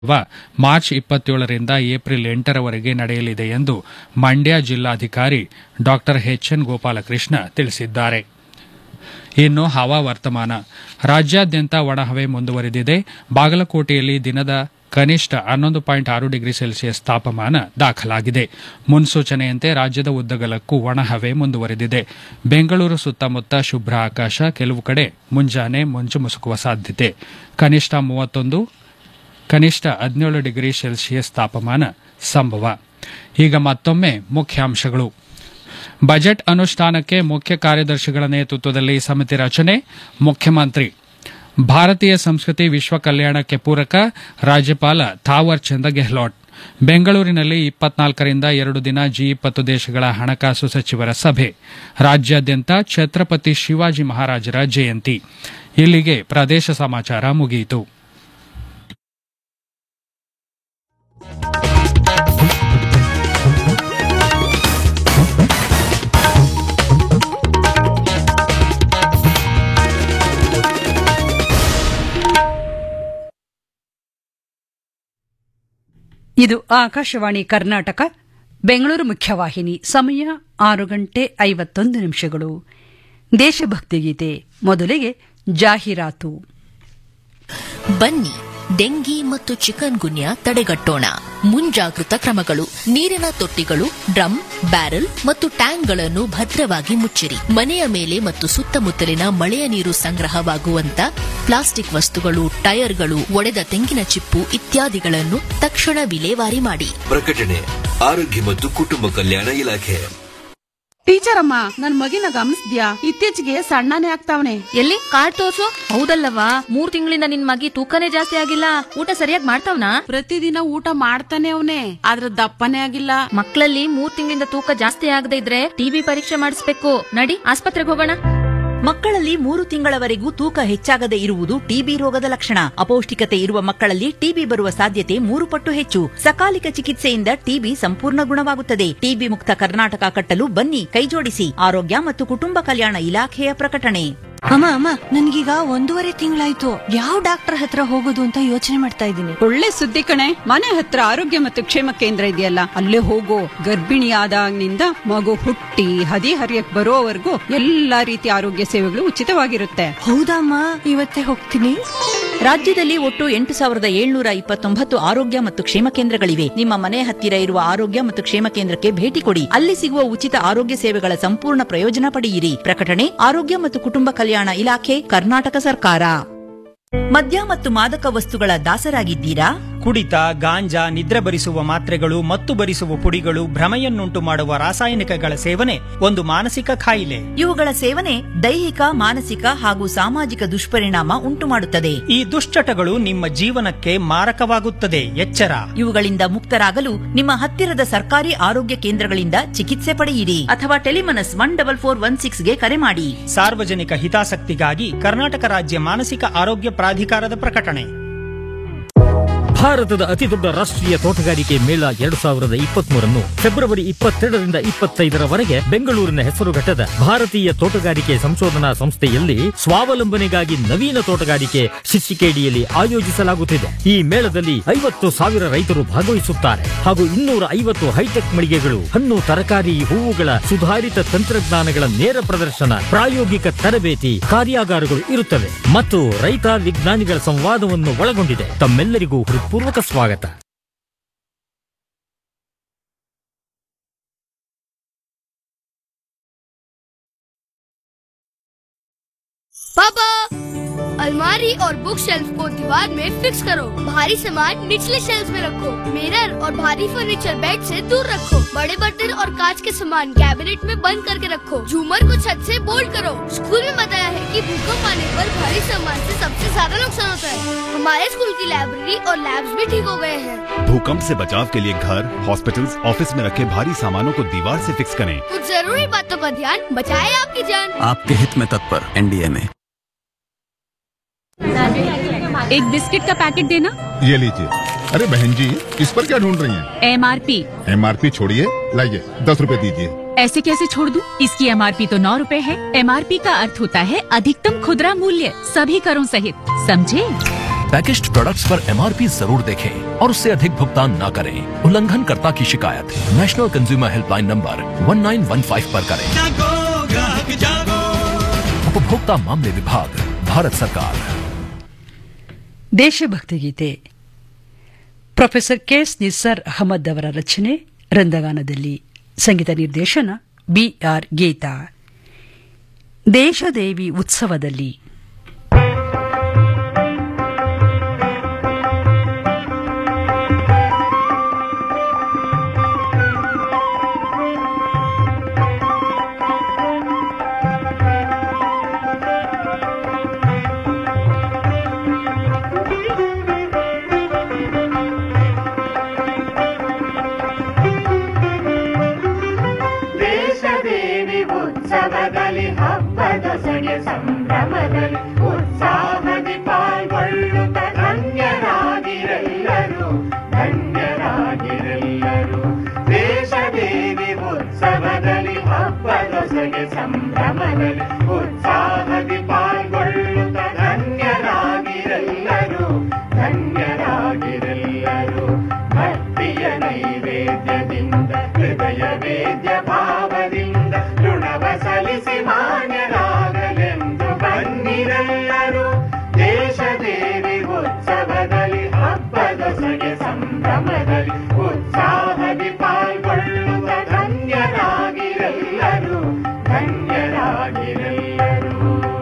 March ಇಪ್ಪತ್ತೇಳರಿಂದ April ಎಂಟರವರೆಗೆ ನಡೆಯಲಿದೆ ಎಂದು ಮಂಡ್ಯ ಜಿಲ್ಲಾಧಿಕಾರಿ ಡಾ ಎಚ್ಎನ್ ಗೋಪಾಲಕೃಷ್ಣ ತಿಳಿಸಿದ್ದಾರೆ ಇನ್ನು ಹವಾ ವರ್ತಮಾನ ರಾಜ್ಯಾದ್ಯಂತ ಒಣಹವೆ ಮುಂದುವರೆದಿದೆ ಬಾಗಲಕೋಟೆಯಲ್ಲಿ ದಿನದ ಕನಿಷ್ಠ ಹನ್ನೊಂದು ಪಾಯಿಂಟ್ ಆರು ಡಿಗ್ರಿ ಸೆಲ್ಸಿಯಸ್ ತಾಪಮಾನ ದಾಖಲಾಗಿದೆ ಮುನ್ಸೂಚನೆಯಂತೆ ರಾಜ್ಯದ ಉದ್ದಗಲಕ್ಕೂ ಒಣಹವೆ ಮುಂದುವರೆದಿದೆ ಬೆಂಗಳೂರು ಸುತ್ತಮುತ್ತ ಶುಭ್ರ ಆಕಾಶ ಕೆಲವು ಕಡೆ ಮುಂಜಾನೆ ಮಂಜು ಮುಸುಕುವ ಸಾಧ್ಯತೆ ಕನಿಷ್ಠ ಮೂವತ್ತೊಂದು ಕನಿಷ್ಠ ಹದಿನೇಳು ಡಿಗ್ರಿ ಸೆಲ್ಸಿಯಸ್ ತಾಪಮಾನ ಸಂಭವ ಈಗ ಮತ್ತೊಮ್ಮೆ ಮುಖ್ಯಾಂಶಗಳು ಬಜೆಟ್ ಅನುಷ್ಠಾನಕ್ಕೆ ಮುಖ್ಯ ಕಾರ್ಯದರ್ಶಿಗಳ ನೇತೃತ್ವದಲ್ಲಿ ಸಮಿತಿ ರಚನೆ ಮುಖ್ಯಮಂತ್ರಿ ಭಾರತೀಯ ಸಂಸ್ಕೃತಿ ವಿಶ್ವ ಕಲ್ಯಾಣಕ್ಕೆ ಪೂರಕ ರಾಜ್ಯಪಾಲ ಥಾವರ್ ಚಂದ ಗೆಹ್ಲೋಟ್ ಬೆಂಗಳೂರಿನಲ್ಲಿ ಇಪ್ಪತ್ನಾಲ್ಕರಿಂದ ಎರಡು ದಿನ ಜಿ ಇಪ್ಪತ್ತು ದೇಶಗಳ ಹಣಕಾಸು ಸಚಿವರ ಸಭೆ ರಾಜ್ಯಾದ್ಯಂತ ಛತ್ರಪತಿ ಶಿವಾಜಿ ಮಹಾರಾಜರ ಜಯಂತಿ ಇಲ್ಲಿಗೆ ಪ್ರದೇಶ ಸಮಾಚಾರ ಮುಗಿಯಿತು ಇದು ಆಕಾಶವಾಣಿ ಕರ್ನಾಟಕ ಬೆಂಗಳೂರು ಮುಖ್ಯವಾಹಿನಿ ಸಮಯ ಆರು ಗಂಟೆ ಐವತ್ತೊಂದು ನಿಮಿಷಗಳು ದೇಶಭಕ್ತಿ ಗೀತೆ ಮೊದಲಿಗೆ ಜಾಹೀರಾತು ಬನ್ನಿ ಡೆಂಗಿ ಮತ್ತು ಚಿಕನ್ ಗುನ್ಯಾ ತಡೆಗಟ್ಟೋಣ ಮುಂಜಾಗೃತ ಕ್ರಮಗಳು ನೀರಿನ ತೊಟ್ಟಿಗಳು ಡ್ರಮ್ ಬ್ಯಾರೆಲ್ ಮತ್ತು ಟ್ಯಾಂಕ್ಗಳನ್ನು ಭದ್ರವಾಗಿ ಮುಚ್ಚಿರಿ ಮನೆಯ ಮೇಲೆ ಮತ್ತು ಸುತ್ತಮುತ್ತಲಿನ ಮಳೆಯ ನೀರು ಸಂಗ್ರಹವಾಗುವಂತ ಪ್ಲಾಸ್ಟಿಕ್ ವಸ್ತುಗಳು ಟೈರ್ಗಳು ಒಡೆದ ತೆಂಗಿನ ಚಿಪ್ಪು ಇತ್ಯಾದಿಗಳನ್ನು ತಕ್ಷಣ ವಿಲೇವಾರಿ ಮಾಡಿ ಪ್ರಕಟಣೆ ಆರೋಗ್ಯ ಮತ್ತು ಕುಟುಂಬ ಕಲ್ಯಾಣ ಇಲಾಖೆ ಟೀಚರ್ ಅಮ್ಮ ನನ್ ಮಗಿನ ಗಮನಿಸ್ದ್ಯಾ ಇತ್ತೀಚೆಗೆ ಸಣ್ಣನೇ ಆಗ್ತಾವನೆ ಎಲ್ಲಿ ಕಾರ್ಡ್ ತೋರ್ಸು ಹೌದಲ್ಲವಾ ಮೂರ್ ತಿಂಗಳಿಂದ ನಿನ್ ಮಗಿ ತೂಕನೇ ಜಾಸ್ತಿ ಆಗಿಲ್ಲ ಊಟ ಸರಿಯಾಗಿ ಮಾಡ್ತಾವ್ನಾ ಪ್ರತಿದಿನ ಊಟ ಮಾಡ್ತಾನೆ ಅವನೇ ಆದ್ರ ದಪ್ಪನೇ ಆಗಿಲ್ಲ ಮಕ್ಕಳಲ್ಲಿ ಮೂರ್ ತಿಂಗಳಿಂದ ತೂಕ ಜಾಸ್ತಿ ಆಗದೆ ಇದ್ರೆ ಟಿಬಿ ಪರೀಕ್ಷೆ ಮಾಡಿಸ್ಬೇಕು ನಡಿ ಆಸ್ಪತ್ರೆಗೆ ಹೋಗೋಣ ಮಕ್ಕಳಲ್ಲಿ ಮೂರು ತಿಂಗಳವರೆಗೂ ತೂಕ ಹೆಚ್ಚಾಗದೆ ಇರುವುದು ಟಿಬಿ ರೋಗದ ಲಕ್ಷಣ ಅಪೌಷ್ಟಿಕತೆ ಇರುವ ಮಕ್ಕಳಲ್ಲಿ ಟಿಬಿ ಬರುವ ಸಾಧ್ಯತೆ ಮೂರು ಪಟ್ಟು ಹೆಚ್ಚು ಸಕಾಲಿಕ ಚಿಕಿತ್ಸೆಯಿಂದ ಟಿಬಿ ಸಂಪೂರ್ಣ ಗುಣವಾಗುತ್ತದೆ ಟಿಬಿ ಮುಕ್ತ ಕರ್ನಾಟಕ ಕಟ್ಟಲು ಬನ್ನಿ ಕೈಜೋಡಿಸಿ ಆರೋಗ್ಯ ಮತ್ತು ಕುಟುಂಬ ಕಲ್ಯಾಣ ಇಲಾಖೆಯ ಪ್ರಕಟಣೆ ಅಮ್ಮ ಅಮ್ಮ ನನ್ಗೀಗ ಒಂದೂವರೆ ತಿಂಗಳಾಯ್ತು ಯಾವ ಡಾಕ್ಟರ್ ಹತ್ರ ಹೋಗೋದು ಅಂತ ಯೋಚನೆ ಮಾಡ್ತಾ ಇದ್ದೀನಿ ಒಳ್ಳೆ ಸುದ್ದಿ ಕಣೆ ಮನೆ ಹತ್ರ ಆರೋಗ್ಯ ಮತ್ತು ಕ್ಷೇಮ ಕೇಂದ್ರ ಇದೆಯಲ್ಲ ಅಲ್ಲೇ ಹೋಗೋ ಗರ್ಭಿಣಿ ಆದಾಗಿನಿಂದ ಮಗು ಹುಟ್ಟಿ ಹದಿ ಹರಿಯಕ್ ಬರೋವರೆಗೂ ಎಲ್ಲಾ ರೀತಿಯ ಆರೋಗ್ಯ ಸೇವೆಗಳು ಉಚಿತವಾಗಿರುತ್ತೆ ಹೌದಮ್ಮ ಇವತ್ತೇ ಹೋಗ್ತೀನಿ ರಾಜ್ಯದಲ್ಲಿ ಒಟ್ಟು ಎಂಟು ಸಾವಿರದ ಏಳ್ನೂರ ಇಪ್ಪತ್ತೊಂಬತ್ತು ಆರೋಗ್ಯ ಮತ್ತು ಕ್ಷೇಮ ಕೇಂದ್ರಗಳಿವೆ ನಿಮ್ಮ ಮನೆ ಹತ್ತಿರ ಇರುವ ಆರೋಗ್ಯ ಮತ್ತು ಕ್ಷೇಮ ಕೇಂದ್ರಕ್ಕೆ ಭೇಟಿ ಕೊಡಿ ಅಲ್ಲಿ ಸಿಗುವ ಉಚಿತ ಆರೋಗ್ಯ ಸೇವೆಗಳ ಸಂಪೂರ್ಣ ಪ್ರಯೋಜನ ಪಡೆಯಿರಿ ಪ್ರಕಟಣೆ ಆರೋಗ್ಯ ಮತ್ತು ಕುಟುಂಬ ಕಲ್ಯಾಣ ಇಲಾಖೆ ಕರ್ನಾಟಕ ಸರ್ಕಾರ ಮದ್ಯ ಮತ್ತು ಮಾದಕ ವಸ್ತುಗಳ ದಾಸರಾಗಿದ್ದೀರಾ ಕುಡಿತ ಗಾಂಜಾ ನಿದ್ರೆ ಬರಿಸುವ ಮಾತ್ರೆಗಳು ಮತ್ತು ಬರಿಸುವ ಪುಡಿಗಳು ಭ್ರಮೆಯನ್ನುಂಟು ಮಾಡುವ ರಾಸಾಯನಿಕಗಳ ಸೇವನೆ ಒಂದು ಮಾನಸಿಕ ಕಾಯಿಲೆ ಇವುಗಳ ಸೇವನೆ ದೈಹಿಕ ಮಾನಸಿಕ ಹಾಗೂ ಸಾಮಾಜಿಕ ದುಷ್ಪರಿಣಾಮ ಉಂಟುಮಾಡುತ್ತದೆ ಈ ದುಶ್ಚಟಗಳು ನಿಮ್ಮ ಜೀವನಕ್ಕೆ ಮಾರಕವಾಗುತ್ತದೆ ಎಚ್ಚರ ಇವುಗಳಿಂದ ಮುಕ್ತರಾಗಲು ನಿಮ್ಮ ಹತ್ತಿರದ ಸರ್ಕಾರಿ ಆರೋಗ್ಯ ಕೇಂದ್ರಗಳಿಂದ ಚಿಕಿತ್ಸೆ ಪಡೆಯಿರಿ ಅಥವಾ TeleMANAS one double four one ಸಿಕ್ಸ್ಗೆ ಕರೆ ಮಾಡಿ ಸಾರ್ವಜನಿಕ ಹಿತಾಸಕ್ತಿಗಾಗಿ ಕರ್ನಾಟಕ ರಾಜ್ಯ ಮಾನಸಿಕ ಆರೋಗ್ಯ ಪ್ರಾಧಿಕಾರದ ಪ್ರಕಟಣೆ ಭಾರತದ ಅತಿದೊಡ್ಡ ರಾಷ್ಟ್ರೀಯ ತೋಟಗಾರಿಕೆ ಮೇಳ ಎರಡು ಸಾವಿರದ ಇಪ್ಪತ್ಮೂರನ್ನು ಫೆಬ್ರವರಿ ಇಪ್ಪತ್ತೆರಡರಿಂದ ಇಪ್ಪತ್ತೈದರವರೆಗೆ ಬೆಂಗಳೂರಿನ ಹೆಸರುಘಟ್ಟದ ಭಾರತೀಯ ತೋಟಗಾರಿಕೆ ಸಂಶೋಧನಾ ಸಂಸ್ಥೆಯಲ್ಲಿ ಸ್ವಾವಲಂಬನೆಗಾಗಿ ನವೀನ ತೋಟಗಾರಿಕೆ ಶಿಷ್ಟಿಕೇಡಿಯಲ್ಲಿ ಆಯೋಜಿಸಲಾಗುತ್ತಿದೆ ಈ ಮೇಳದಲ್ಲಿ ಐವತ್ತು ಸಾವಿರ ರೈತರು ಭಾಗವಹಿಸುತ್ತಾರೆ ಹಾಗೂ ಇನ್ನೂರ ಐವತ್ತು ಹೈಟೆಕ್ ಮಳಿಗೆಗಳು ಹಣ್ಣು ತರಕಾರಿ ಹೂವುಗಳ ಸುಧಾರಿತ ತಂತ್ರಜ್ಞಾನಗಳ ನೇರ ಪ್ರದರ್ಶನ ಪ್ರಾಯೋಗಿಕ ತರಬೇತಿ ಕಾರ್ಯಾಗಾರಗಳು ಇರುತ್ತವೆ ಮತ್ತು ರೈತ ವಿಜ್ಞಾನಿಗಳ ಸಂವಾದವನ್ನು ಒಳಗೊಂಡಿದೆ ತಮ್ಮೆಲ್ಲರಿಗೂ ಹೃತ್ಪೂರ್ವಕ ಸ್ವಾಗತ पापा अलमारी और बुक शेल्फ को दीवार में फिक्स करो भारी सामान निचले शेल्फ में रखो मिरर और भारी फर्नीचर बेड से दूर रखो बड़े बर्तन और कांच के सामान कैबिनेट में बंद करके रखो झूमर को छत से बोल्ड करो स्कूल में बताया है कि भूकंप आने पर भारी सामान से सबसे ज्यादा नुकसान होता है हमारे स्कूल की लाइब्रेरी और लैब्स भी ठीक हो गए हैं भूकंप से बचाव के लिए घर हॉस्पिटल्स, ऑफिस में रखे भारी सामानों को दीवार से फिक्स करें कुछ जरूरी बातों का ध्यान बचाए आपकी जान आपके हित में तत्पर एनडीए में एक बिस्किट का पैकेट देना ये लीजिए अरे बहन जी इस पर क्या ढूंढ रही हैं? एमआरपी एमआरपी छोड़िए लाइए दस रुपए दीजिए ऐसे कैसे छोड़ दूं? इसकी एमआरपी तो नौ रुपए है एमआरपी का अर्थ होता है अधिकतम खुदरा मूल्य सभी करों सहित समझे पैकेज्ड प्रोडक्ट्स पर एमआरपी जरूर देखें और उससे अधिक भुगतान न करें उल्लंघनकर्ता की शिकायत नेशनल कंज्यूमर हेल्पलाइन नंबर 1915 पर करें उपभोक्ता मामले विभाग भारत सरकार ದೇಶಭಕ್ತಿ ಗೀತೆ professor K S Nissar Ahmed ಅವರ ರಚನೆ ರಂದಗಾನದಲ್ಲಿ ಸಂಗೀತ ನಿರ್ದೇಶನ ಬಿಆರ್ ಗೀತಾ ದೇಶದೇವಿ ಉತ್ಸವದಲ್ಲಿ ದೇಶದೇವಿ ಉತ್ಸವದಲ್ಲಿ ಹಬ್ಬದ ಸೊಗೆ ಸಂಭ್ರಮದಲ್ಲಿ ಉತ್ಸಾಹದಿ ಪಾಲ್ಗೊಳ್ಳುತ್ತ ಧನ್ಯರಾಗಿರೆಲ್ಲರೂ ಧನ್ಯರಾಗಿರೆಲ್ಲರೂ ದೇಶದೇವಿ ಉತ್ಸವದಲ್ಲಿ ಹಬ್ಬದ ಸೊಗೆ ಸಂಭ್ರಮದಲ್ಲಿ ಉತ್ಸಾಹದಿ ಪಾಲ್ಗೊಳ್ಳುತ್ತ ಧನ್ಯರಾಗಿರೆಲ್ಲರೂ ಧನ್ಯರಾಗಿರೆಲ್ಲರೂ ಭಕ್ತಿಯ ನೈವೇದ್ಯದಿಂದ ಹೃದಯ ವೇದ್ಯ ಭಾವದಿಂದ ಋಣವ ಸಲ್ಲಿಸಿ ಮಾನ್ಯರಾಗಲೆಂದು ಬನ್ನಿರೆಲ್ಲರೂ ದೇಶದೇವಿ ಉತ್ಸವದಲ್ಲಿ ಹಬ್ಬದ ಸೊಗೆ ಸಂಭ್ರಮದಲ್ಲಿ ಉತ್ಸಾಹದಿ ಪಾಲ್ಗೊಳ್ಳುವ ಧನ್ಯರಾಗಿರೆಲ್ಲರೂ ಧನ್ಯರಾಗಿರೆಲ್ಲರೂ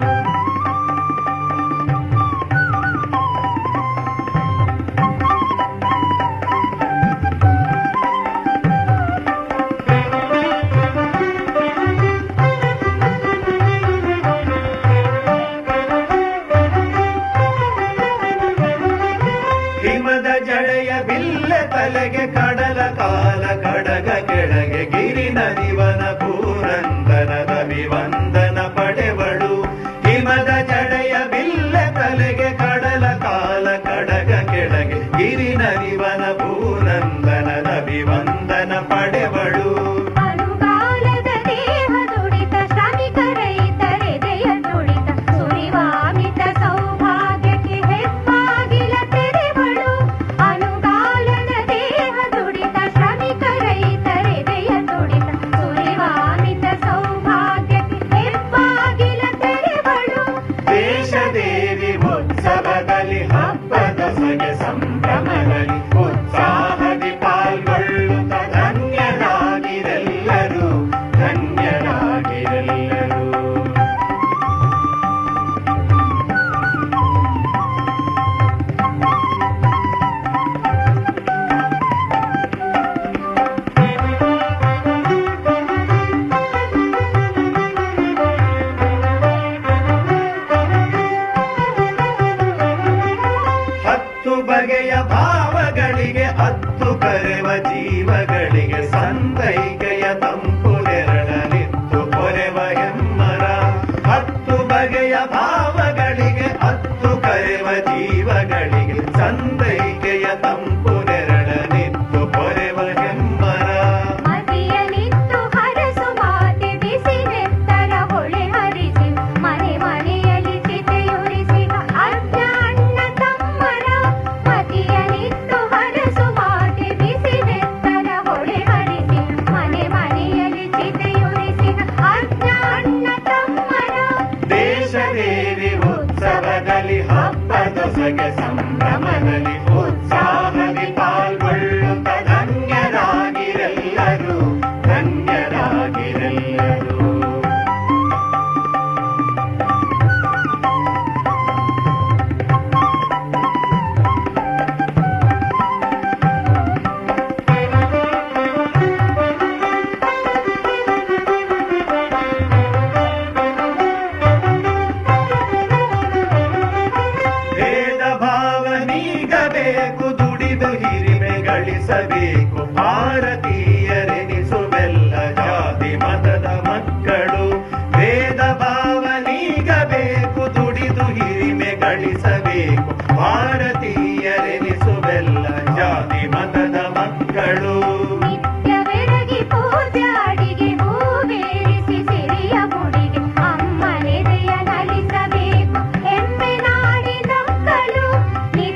ಹಿಮದ ಜಡೆಯ ಬಿಲ್ಲೆ ತಲೆಗೆ ಕಡಲ ಕಾಲ ಕಡಗ ಕೆಳಗೆ ಗಿರಿ ನದಿವನ ಪೂರಂದನ ರವಿವಂದನ ಪಡೆವಳು ಹಿಮದ ಜಡೆಯ ಬಿಲ್ಲೆ ತಲೆಗೆ ಕಡಲ ಕಾಲ ಕಡಗ ಕೆಳಗೆ ಗಿರಿ ನದಿವನ ಪೂರಂದನ ರವಿವಂದನ ಪಡೆವಳು ಅನುಗಾಲದ ದೇಹ ದುಡಿತ ಶ್ರಮಿಕ ರೈತರೆದೆಯ ನುಡಿತ ಸುರಿವಾಮಿತ ಸೌಭಾಗ್ಯಕ್ಕೆ ಹೆಪ್ಪಾಗಿಲ ತೆರೆವಳು ಅನುಗಾಲದ ದೇಹ ದುಡಿತ ಶ್ರಮಿಕ ರೈತರೆದೆಯ ನುಡಿತ ಸುರಿವಾಮಿತ ಸೌಭಾಗ್ಯಕ್ಕೆ ಹೆಪ್ಪಾಗಿಲ ತೆರೆವಳು ದೇಶದೇವಿ ಉತ್ಸವದಲ್ಲಿ ಹಬ್ಬದ ಸೊಗೆ ಸಂಭ್ರಮದಲ್ಲಿ ಉತ್ಸಾಹದಿ ಪಾಲ್ಗೊಳ್ಳುತ್ತ ಧನ್ಯರಾಗಿರೆಲ್ಲರೂ ಧನ್ಯರಾಗಿರೆಲ್ಲರೂ ಹತ್ತು ಬಗೆಯ ಭಾವಗಳಿಗೆ ಹತ್ತು ಕರೆವ ಜೀವಗಳಿಗೆ ಸಂತೈಕೆಯ ತಂಪು ನೆರಳಲಿತ್ತು ಕೊರೆವ ಹೆಮ್ಮರ ಹತ್ತು ಬಗೆಯ ಭಾವಗಳಿಗೆ ಹತ್ತು ಕರೆವ ಜೀವಗಳಿಗೆ ಸಂತೈಕೆಯ ತಂಪು ನೆರಳಲಿತ್ತು ಕೊರೆವ ಹೆಮ್ಮರ ಮದಿಯಲಿತ್ತು ಹರಸು ಮಾತೆ ಬಿಸಿ ನೆತ್ತರ ಹೊಳೆ ಹರಿಸಿ ಮನೆ ಮನೆಯಲ್ಲಿ ಚಿತೆಯುರಿಸಿ ಅಜ್ಞ ಅಣ್ಣ ತಮ್ಮರ ಮದಿಯಲಿತ್ತು ಹರಸು ಮಾತೆ ಬಿಸಿ ನೆತ್ತರ ಹೊಳೆ ಹರಿಸಿ ಮನೆ ಮನೆಯಲ್ಲಿ ಚಿತೆಯುರಿಸಿ ಅಜ್ಞ ಅಣ್ಣ ತಮ್ಮರ ದೇಶದೇವಿ ಉತ್ಸವದಲ್ಲಿ ಹಬ್ಬದ ಸೊಗೆ ಸಂಭ್ರಮದಲ್ಲಿ ಉತ್ಸಾಹದಿ ಪಾಲ್ಗೊಳ್ಳುತ್ತ ಧನ್ಯರಾಗಿರೆಲ್ಲರೂ ಧನ್ಯರಾಗಿರೆಲ್ಲರೂ ಭೇದ ಭಾವ ನೀಗಬೇಕು ದುಡಿದು ಹಿರಿಮೆ ಗಳಿಸಬೇಕು ಭಾರತೀಯರೆನಿಸುವೆಲ್ಲ ಜಾತಿ ಮತದ ಮಕ್ಕಳು ಭೇದ ಭಾವ ನೀಗಬೇಕು ದುಡಿದು ಹಿರಿಮೆ ಗಳಿಸಬೇಕು ಭಾರತೀಯರೆನಿಸುವೆಲ್ಲ ಜಾತಿ ಮತದ ಮಕ್ಕಳು ನಿತ್ಯವೆರಗಿ ಪೂಜೆ ಅಡಿಗೆ ಹೂವೇರಿಸಿ ಸಿರಿಯ ಮುಡಿಗೆ ಅಮ್ಮನೆದೆಯ ನಲಿಸಬೇಕು ಹೆಮ್ಮೆ ನಾಡಿನಕ್ಕಳು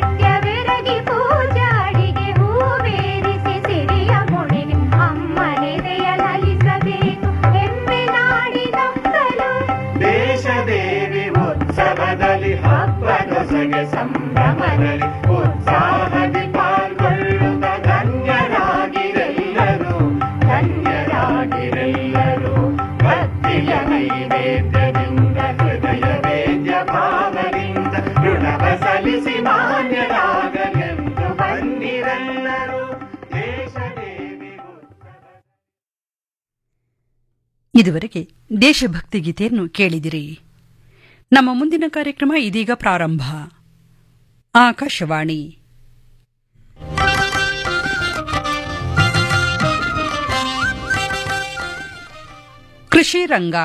ಇದುವರೆಗೆ ದೇಶಭಕ್ತಿ ಗೀತೆಯನ್ನು ಕೇಳಿದಿರಿ ನಮ್ಮ ಮುಂದಿನ ಕಾರ್ಯಕ್ರಮ ಇದೀಗ ಪ್ರಾರಂಭ ಆಕಾಶವಾಣಿ ಕೃಷಿ ರಂಗ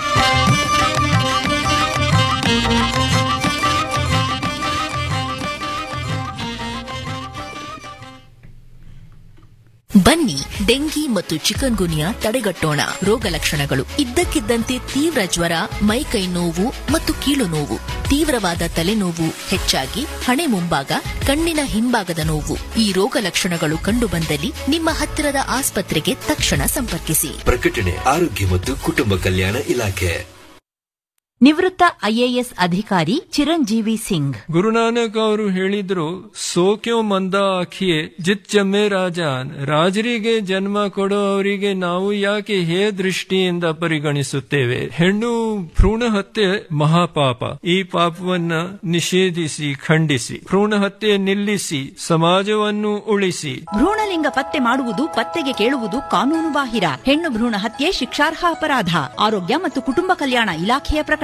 ಬನ್ನಿ ಡೆಂಗಿ ಮತ್ತು ಚಿಕನ್ ಗುನಿಯಾ ತಡೆಗಟ್ಟೋಣ ರೋಗ ಲಕ್ಷಣಗಳು ಇದ್ದಕ್ಕಿದ್ದಂತೆ ತೀವ್ರ ಜ್ವರ ಮೈಕೈ ನೋವು ಮತ್ತು ಕೀಲು ನೋವು ತೀವ್ರವಾದ ತಲೆನೋವು ಹೆಚ್ಚಾಗಿ ಹಣೆ ಮುಂಭಾಗ ಕಣ್ಣಿನ ಹಿಂಭಾಗದ ನೋವು ಈ ರೋಗ ಲಕ್ಷಣಗಳು ಕಂಡುಬಂದಲ್ಲಿ ನಿಮ್ಮ ಹತ್ತಿರದ ಆಸ್ಪತ್ರೆಗೆ ತಕ್ಷಣ ಸಂಪರ್ಕಿಸಿ ಪ್ರಕಟಣೆ ಆರೋಗ್ಯ ಮತ್ತು ಕುಟುಂಬ ಕಲ್ಯಾಣ ಇಲಾಖೆ ನಿವೃತ್ತ ಐಎಎಸ್ ಅಧಿಕಾರಿ ಚಿರಂಜೀವಿ ಸಿಂಗ್ ಗುರುನಾನಕ್ ಅವರು ಹೇಳಿದ್ರು ಸೋಕ್ಯೋ ಮಂದ ಆಖಿಯೇ ಜಿತ್ ಜಮ್ಮೆ ರಾಜಾನ್ ರಾಜರಿಗೆ ಜನ್ಮ ಕೊಡೋ ಅವರಿಗೆ ನಾವು ಯಾಕೆ ಹೇ ದೃಷ್ಟಿಯಿಂದ ಪರಿಗಣಿಸುತ್ತೇವೆ ಹೆಣ್ಣು ಭ್ರೂಣ ಹತ್ಯೆ ಮಹಾಪಾಪ ಈ ಪಾಪವನ್ನ ನಿಷೇಧಿಸಿ ಖಂಡಿಸಿ ಭ್ರೂಣ ಹತ್ಯೆ ನಿಲ್ಲಿಸಿ ಸಮಾಜವನ್ನು ಉಳಿಸಿ ಭ್ರೂಣಲಿಂಗ ಪತ್ತೆ ಮಾಡುವುದು ಪತ್ತೆಗೆ ಕೇಳುವುದು ಕಾನೂನು ಬಾಹಿರ ಹೆಣ್ಣು ಭ್ರೂಣ ಹತ್ಯೆ ಶಿಕ್ಷಾರ್ಹ ಅಪರಾಧ ಆರೋಗ್ಯ ಮತ್ತು ಕುಟುಂಬ ಕಲ್ಯಾಣ ಇಲಾಖೆಯ ಪ್ರಕಟಣೆ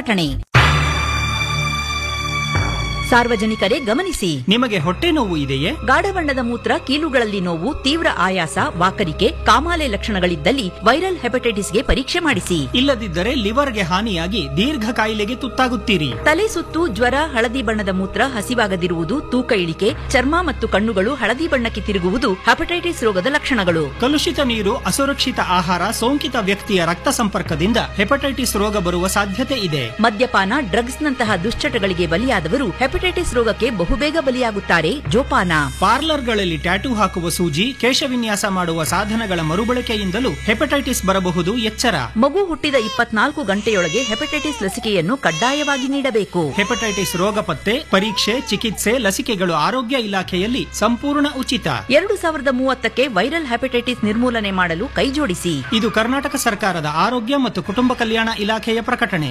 ಸಾರ್ವಜನಿಕರೇ ಗಮನಿಸಿ ನಿಮಗೆ ಹೊಟ್ಟೆ ನೋವು ಇದೆಯೇ ಗಾಢ ಬಣ್ಣದ ಮೂತ್ರ ಕೀಲುಗಳಲ್ಲಿ ನೋವು ತೀವ್ರ ಆಯಾಸ ವಾಕರಿಕೆ ಕಾಮಾಲೆ ಲಕ್ಷಣಗಳಿದ್ದಲ್ಲಿ ವೈರಲ್ ಹೆಪಟೈಟಿಸ್ಗೆ ಪರೀಕ್ಷೆ ಮಾಡಿಸಿ ಇಲ್ಲದಿದ್ದರೆ ಲಿವರ್ಗೆ ಹಾನಿಯಾಗಿ ದೀರ್ಘ ಕಾಯಿಲೆಗೆ ತುತ್ತಾಗುತ್ತೀರಿ ತಲೆ ಸುತ್ತು ಜ್ವರ ಹಳದಿ ಬಣ್ಣದ ಮೂತ್ರ ಹಸಿವಾಗದಿರುವುದು ತೂಕ ಇಳಿಕೆ ಚರ್ಮ ಮತ್ತು ಕಣ್ಣುಗಳು ಹಳದಿ ಬಣ್ಣಕ್ಕೆ ತಿರುಗುವುದು ಹೆಪಟೈಟಿಸ್ ರೋಗದ ಲಕ್ಷಣಗಳು ಕಲುಷಿತ ನೀರು ಅಸುರಕ್ಷಿತ ಆಹಾರ ಸೋಂಕಿತ ವ್ಯಕ್ತಿಯ ರಕ್ತ ಸಂಪರ್ಕದಿಂದ ಹೆಪಟೈಟಿಸ್ ರೋಗ ಬರುವ ಸಾಧ್ಯತೆ ಇದೆ ಮದ್ಯಪಾನ ಡ್ರಗ್ಸ್ನಂತಹ ದುಶ್ಚಟಗಳಿಗೆ ಬಲಿಯಾದವರು ಹೆಪಟೈಟಿಸ್ ರೋಗಕ್ಕೆ ಬಹುಬೇಗ ಬಲಿಯಾಗುತ್ತಾರೆ ಜೋಪಾನ ಪಾರ್ಲರ್ಗಳಲ್ಲಿ ಟ್ಯಾಟೂ ಹಾಕುವ ಸೂಜಿ ಕೇಶವಿನ್ಯಾಸ ಮಾಡುವ ಸಾಧನಗಳ ಮರುಬಳಕೆಯಿಂದಲೂ ಹೆಪಟೈಟಿಸ್ ಬರಬಹುದು ಎಚ್ಚರ ಮಗು ಹುಟ್ಟಿದ ಇಪ್ಪತ್ನಾಲ್ಕು ಗಂಟೆಯೊಳಗೆ ಹೆಪಟೈಟಿಸ್ ಲಸಿಕೆಯನ್ನು ಕಡ್ಡಾಯವಾಗಿ ನೀಡಬೇಕು ಹೆಪಟೈಟಿಸ್ ರೋಗ ಪತ್ತೆ ಪರೀಕ್ಷೆ ಚಿಕಿತ್ಸೆ ಲಸಿಕೆಗಳು ಆರೋಗ್ಯ ಇಲಾಖೆಯಲ್ಲಿ ಸಂಪೂರ್ಣ ಉಚಿತ ಎರಡು ಸಾವಿರದ ಮೂವತ್ತಕ್ಕೆ ವೈರಲ್ ಹೆಪಟೈಟಿಸ್ ನಿರ್ಮೂಲನೆ ಮಾಡಲು ಕೈಜೋಡಿಸಿ ಇದು ಕರ್ನಾಟಕ ಸರ್ಕಾರದ ಆರೋಗ್ಯ ಮತ್ತು ಕುಟುಂಬ ಕಲ್ಯಾಣ ಇಲಾಖೆಯ ಪ್ರಕಟಣೆ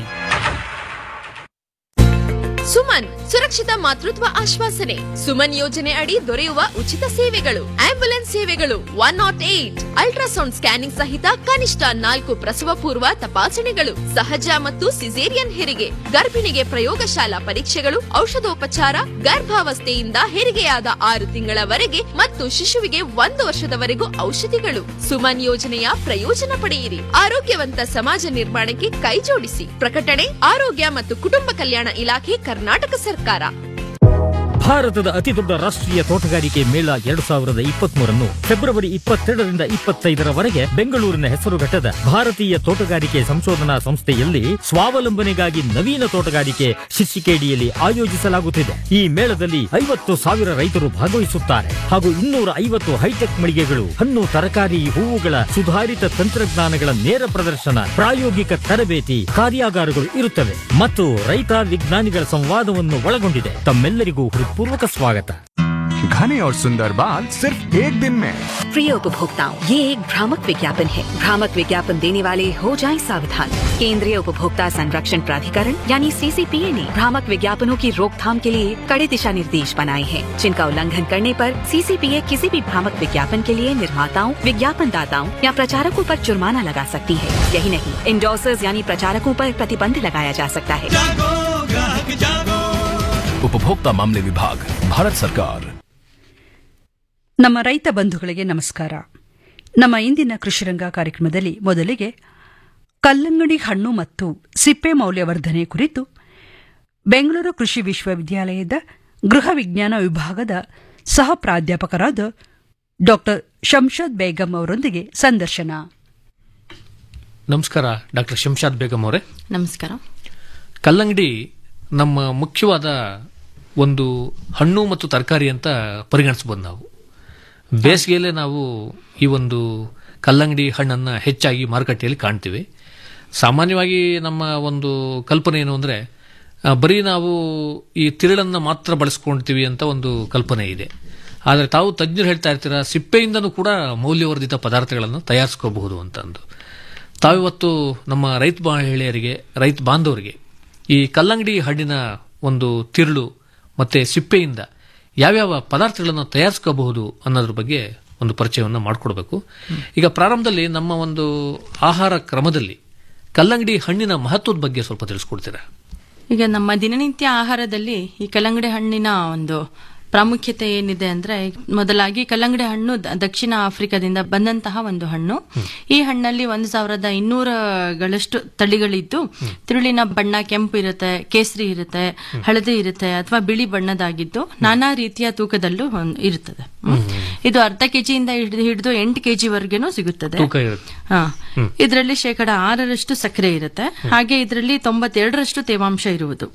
ಸುಮನ್ ಸುರಕ್ಷಿತ ಮಾತೃತ್ವ ಆಶ್ವಾಸನೆ ಸುಮನ್ ಯೋಜನೆ ಅಡಿ ದೊರೆಯುವ ಉಚಿತ ಸೇವೆಗಳು ಆಂಬ್ಯುಲೆನ್ಸ್ ಸೇವೆಗಳು one nought eight ultrasound scanning ಸಹಿತ ಕನಿಷ್ಠ ನಾಲ್ಕು ಪ್ರಸವ ಪೂರ್ವ ತಪಾಸಣೆಗಳು ಸಹಜ ಮತ್ತು ಸಿಸೇರಿಯನ್ ಹೆರಿಗೆ ಗರ್ಭಿಣಿಗೆ ಪ್ರಯೋಗಶಾಲಾ ಪರೀಕ್ಷೆಗಳು ಔಷಧೋಪಚಾರ ಗರ್ಭಾವಸ್ಥೆಯಿಂದ ಹೆರಿಗೆಯಾದ ಆರು ತಿಂಗಳವರೆಗೆ ಮತ್ತು ಶಿಶುವಿಗೆ ಒಂದು ವರ್ಷದವರೆಗೂ ಔಷಧಿಗಳು ಸುಮನ್ ಯೋಜನೆಯ ಪ್ರಯೋಜನ ಪಡೆಯಿರಿ ಆರೋಗ್ಯವಂತ ಸಮಾಜ ನಿರ್ಮಾಣಕ್ಕೆ ಕೈಜೋಡಿಸಿ ಪ್ರಕಟಣೆ ಆರೋಗ್ಯ ಮತ್ತು ಕುಟುಂಬ ಕಲ್ಯಾಣ ಇಲಾಖೆ ಕರ್ನಾಟಕ ಸರ್ಕಾರ ಭಾರತದ ಅತಿದೊಡ್ಡ ರಾಷ್ಟ್ರೀಯ ತೋಟಗಾರಿಕೆ ಮೇಳ ಎರಡು ಸಾವಿರದ ಇಪ್ಪತ್ಮೂರನ್ನು ಫೆಬ್ರವರಿ ಇಪ್ಪತ್ತೆರಡರಿಂದ ಇಪ್ಪತ್ತೈದರವರೆಗೆ ಬೆಂಗಳೂರಿನ ಹೆಸರುಘಟ್ಟದ ಭಾರತೀಯ ತೋಟಗಾರಿಕೆ ಸಂಶೋಧನಾ ಸಂಸ್ಥೆಯಲ್ಲಿ ಸ್ವಾವಲಂಬನೆಗಾಗಿ ನವೀನ ತೋಟಗಾರಿಕೆ ಶಿಷ್ಯಿಕೇಡಿಯಲ್ಲಿ ಆಯೋಜಿಸಲಾಗುತ್ತಿದೆ ಈ ಮೇಳದಲ್ಲಿ ಐವತ್ತು ಸಾವಿರ ರೈತರು ಭಾಗವಹಿಸುತ್ತಾರೆ ಹಾಗೂ ಇನ್ನೂರ ಐವತ್ತು ಹೈಟೆಕ್ ಮಳಿಗೆಗಳು ಹಣ್ಣು ತರಕಾರಿ ಹೂವುಗಳ ಸುಧಾರಿತ ತಂತ್ರಜ್ಞಾನಗಳ ನೇರ ಪ್ರದರ್ಶನ ಪ್ರಾಯೋಗಿಕ ತರಬೇತಿ ಕಾರ್ಯಾಗಾರಗಳು ಇರುತ್ತವೆ ಮತ್ತು ರೈತ ವಿಜ್ಞಾನಿಗಳ ಸಂವಾದವನ್ನು ಒಳಗೊಂಡಿದೆ ತಮ್ಮೆಲ್ಲರಿಗೂ ಹೃತ್ಪೂರ್ವಕ ಸ್ವಾಗತ घने और सुंदर बाल सिर्फ एक दिन में प्रिय उपभोक्ताओं ये एक भ्रामक विज्ञापन है भ्रामक विज्ञापन देने वाले हो जाएं सावधान केंद्रीय उपभोक्ता संरक्षण प्राधिकरण यानी सीसीपीए ने भ्रामक विज्ञापनों की रोकथाम के लिए कड़े दिशा निर्देश बनाए हैं जिनका उल्लंघन करने पर सीसीपीए किसी भी भ्रामक विज्ञापन के लिए निर्माताओं विज्ञापन दाताओं या प्रचारकों पर जुर्माना लगा सकती है यही नहीं इंडोसर्स यानी प्रचारकों पर प्रतिबंध लगाया जा सकता है उपभोक्ता मामले विभाग भारत सरकार ನಮ್ಮ ರೈತ ಬಂಧುಗಳಿಗೆ ನಮಸ್ಕಾರ ನಮ್ಮ ಇಂದಿನ ಕೃಷಿರಂಗ ಕಾರ್ಯಕ್ರಮದಲ್ಲಿ ಮೊದಲಿಗೆ ಕಲ್ಲಂಗಡಿ ಹಣ್ಣು ಮತ್ತು ಸಿಪ್ಪೆ ಮೌಲ್ಯವರ್ಧನೆ ಕುರಿತು ಬೆಂಗಳೂರು ಕೃಷಿ ವಿಶ್ವವಿದ್ಯಾಲಯದ ಗೃಹ ವಿಜ್ಞಾನ ವಿಭಾಗದ ಸಹ ಪ್ರಾಧ್ಯಾಪಕರಾದ ಡಾ ಶಂಷಾದ್ ಬೇಗಂ ಅವರೊಂದಿಗೆ ಸಂದರ್ಶನ ನಮಸ್ಕಾರ ಡಾಕ್ಟರ್ ಶಂಷಾದ್ ಬೇಗಂ ಅವರೇ ನಮಸ್ಕಾರ ಕಲ್ಲಂಗಡಿ ನಮ್ಮ ಮುಖ್ಯವಾದ ಒಂದು ಹಣ್ಣು ಮತ್ತು ತರಕಾರಿ ಅಂತ ಪರಿಗಣಿಸ್ಬೋದು ನಾವು ಬೇಸಿಗೆಯಲ್ಲೇ ನಾವು ಈ ಒಂದು ಕಲ್ಲಂಗಡಿ ಹಣ್ಣನ್ನು ಹೆಚ್ಚಾಗಿ ಮಾರುಕಟ್ಟೆಯಲ್ಲಿ ಕಾಣ್ತೀವಿ ಸಾಮಾನ್ಯವಾಗಿ ನಮ್ಮ ಒಂದು ಕಲ್ಪನೆ ಏನು ಅಂದರೆ ಬರೀ ನಾವು ಈ ತಿರುಳನ್ನು ಮಾತ್ರ ಬಳಸ್ಕೊಳ್ತೀವಿ ಅಂತ ಒಂದು ಕಲ್ಪನೆ ಇದೆ ಆದರೆ ತಾವು ತಜ್ಞರು ಹೇಳ್ತಾ ಇರ್ತೀರ ಸಿಪ್ಪೆಯಿಂದನೂ ಕೂಡ ಮೌಲ್ಯವರ್ಧಿತ ಪದಾರ್ಥಗಳನ್ನು ತಯಾರಿಸ್ಕೋಬಹುದು ಅಂತಂದು ತಾವಿವತ್ತು ನಮ್ಮ ರೈತ ಮಹಿಳೆಯರಿಗೆ ರೈತ ಬಾಂಧವರಿಗೆ ಈ ಕಲ್ಲಂಗಡಿ ಹಣ್ಣಿನ ಒಂದು ತಿರುಳು ಮತ್ತೆ ಸಿಪ್ಪೆಯಿಂದ ಯಾವ್ಯಾವ ಪದಾರ್ಥಗಳನ್ನು ತಯಾರಿಸ್ಕೋಬಹುದು ಅನ್ನೋದ್ರ ಬಗ್ಗೆ ಒಂದು ಪರಿಚಯವನ್ನು ಮಾಡಿಕೊಡ್ಬೇಕು ಈಗ ಪ್ರಾರಂಭದಲ್ಲಿ ನಮ್ಮ ಒಂದು ಆಹಾರ ಕ್ರಮದಲ್ಲಿ ಕಲ್ಲಂಗಡಿ ಹಣ್ಣಿನ ಮಹತ್ವದ ಬಗ್ಗೆ ಸ್ವಲ್ಪ ತಿಳಿಸ್ಕೊಡ್ತೀರಾ ಈಗ ನಮ್ಮ ದಿನನಿತ್ಯ ಆಹಾರದಲ್ಲಿ ಈ ಕಲ್ಲಂಗಡಿ ಹಣ್ಣಿನ ಒಂದು ಪ್ರಾಮುಖ್ಯತೆ ಏನಿದೆ ಅಂದ್ರೆ ಮೊದಲಾಗಿ ಕಲ್ಲಂಗಡಿ ಹಣ್ಣು ದ- ದಕ್ಷಿಣ ಆಫ್ರಿಕಾದಿಂದ ಬಂದಂತಹ ಒಂದು ಹಣ್ಣು ಈ ಹಣ್ಣಲ್ಲಿ ಒಂದು ಸಾವಿರದ ಇನ್ನೂರಗಳಷ್ಟು ತಳಿಗಳಿದ್ದು ತಿರುಳಿನ ಬಣ್ಣ ಕೆಂಪು ಇರುತ್ತೆ ಕೇಸರಿ ಇರುತ್ತೆ ಹಳದಿ ಇರುತ್ತೆ ಅಥವಾ ಬಿಳಿ ಬಣ್ಣದಾಗಿದ್ದು ನಾನಾ ರೀತಿಯ ತೂಕದಲ್ಲೂ ಹೊಂದ್- ಇರುತ್ತದೆ ಹ್ಮ್. ಇದು ಅರ್ಧ ಕೆಜಿಯಿಂದ ಹಿಡಿದು ಹಿಡಿದು ಎಂಟು ಕೆಜಿ ವರೆಗೂ ಸಿಗುತ್ತದೆ ತೂಕ ಇರುತ್ತೆ ಹಾ ಇದರಲ್ಲಿ ಶೇಕಡ ಆರರಷ್ಟು ಸಕ್ಕರೆ ಇರುತ್ತೆ ಹಾಗೆ ಇದರಲ್ಲಿ ತೊಂಬತ್ತೆರಡರಷ್ಟು ತೇವಾಂಶ ಇರುವುದು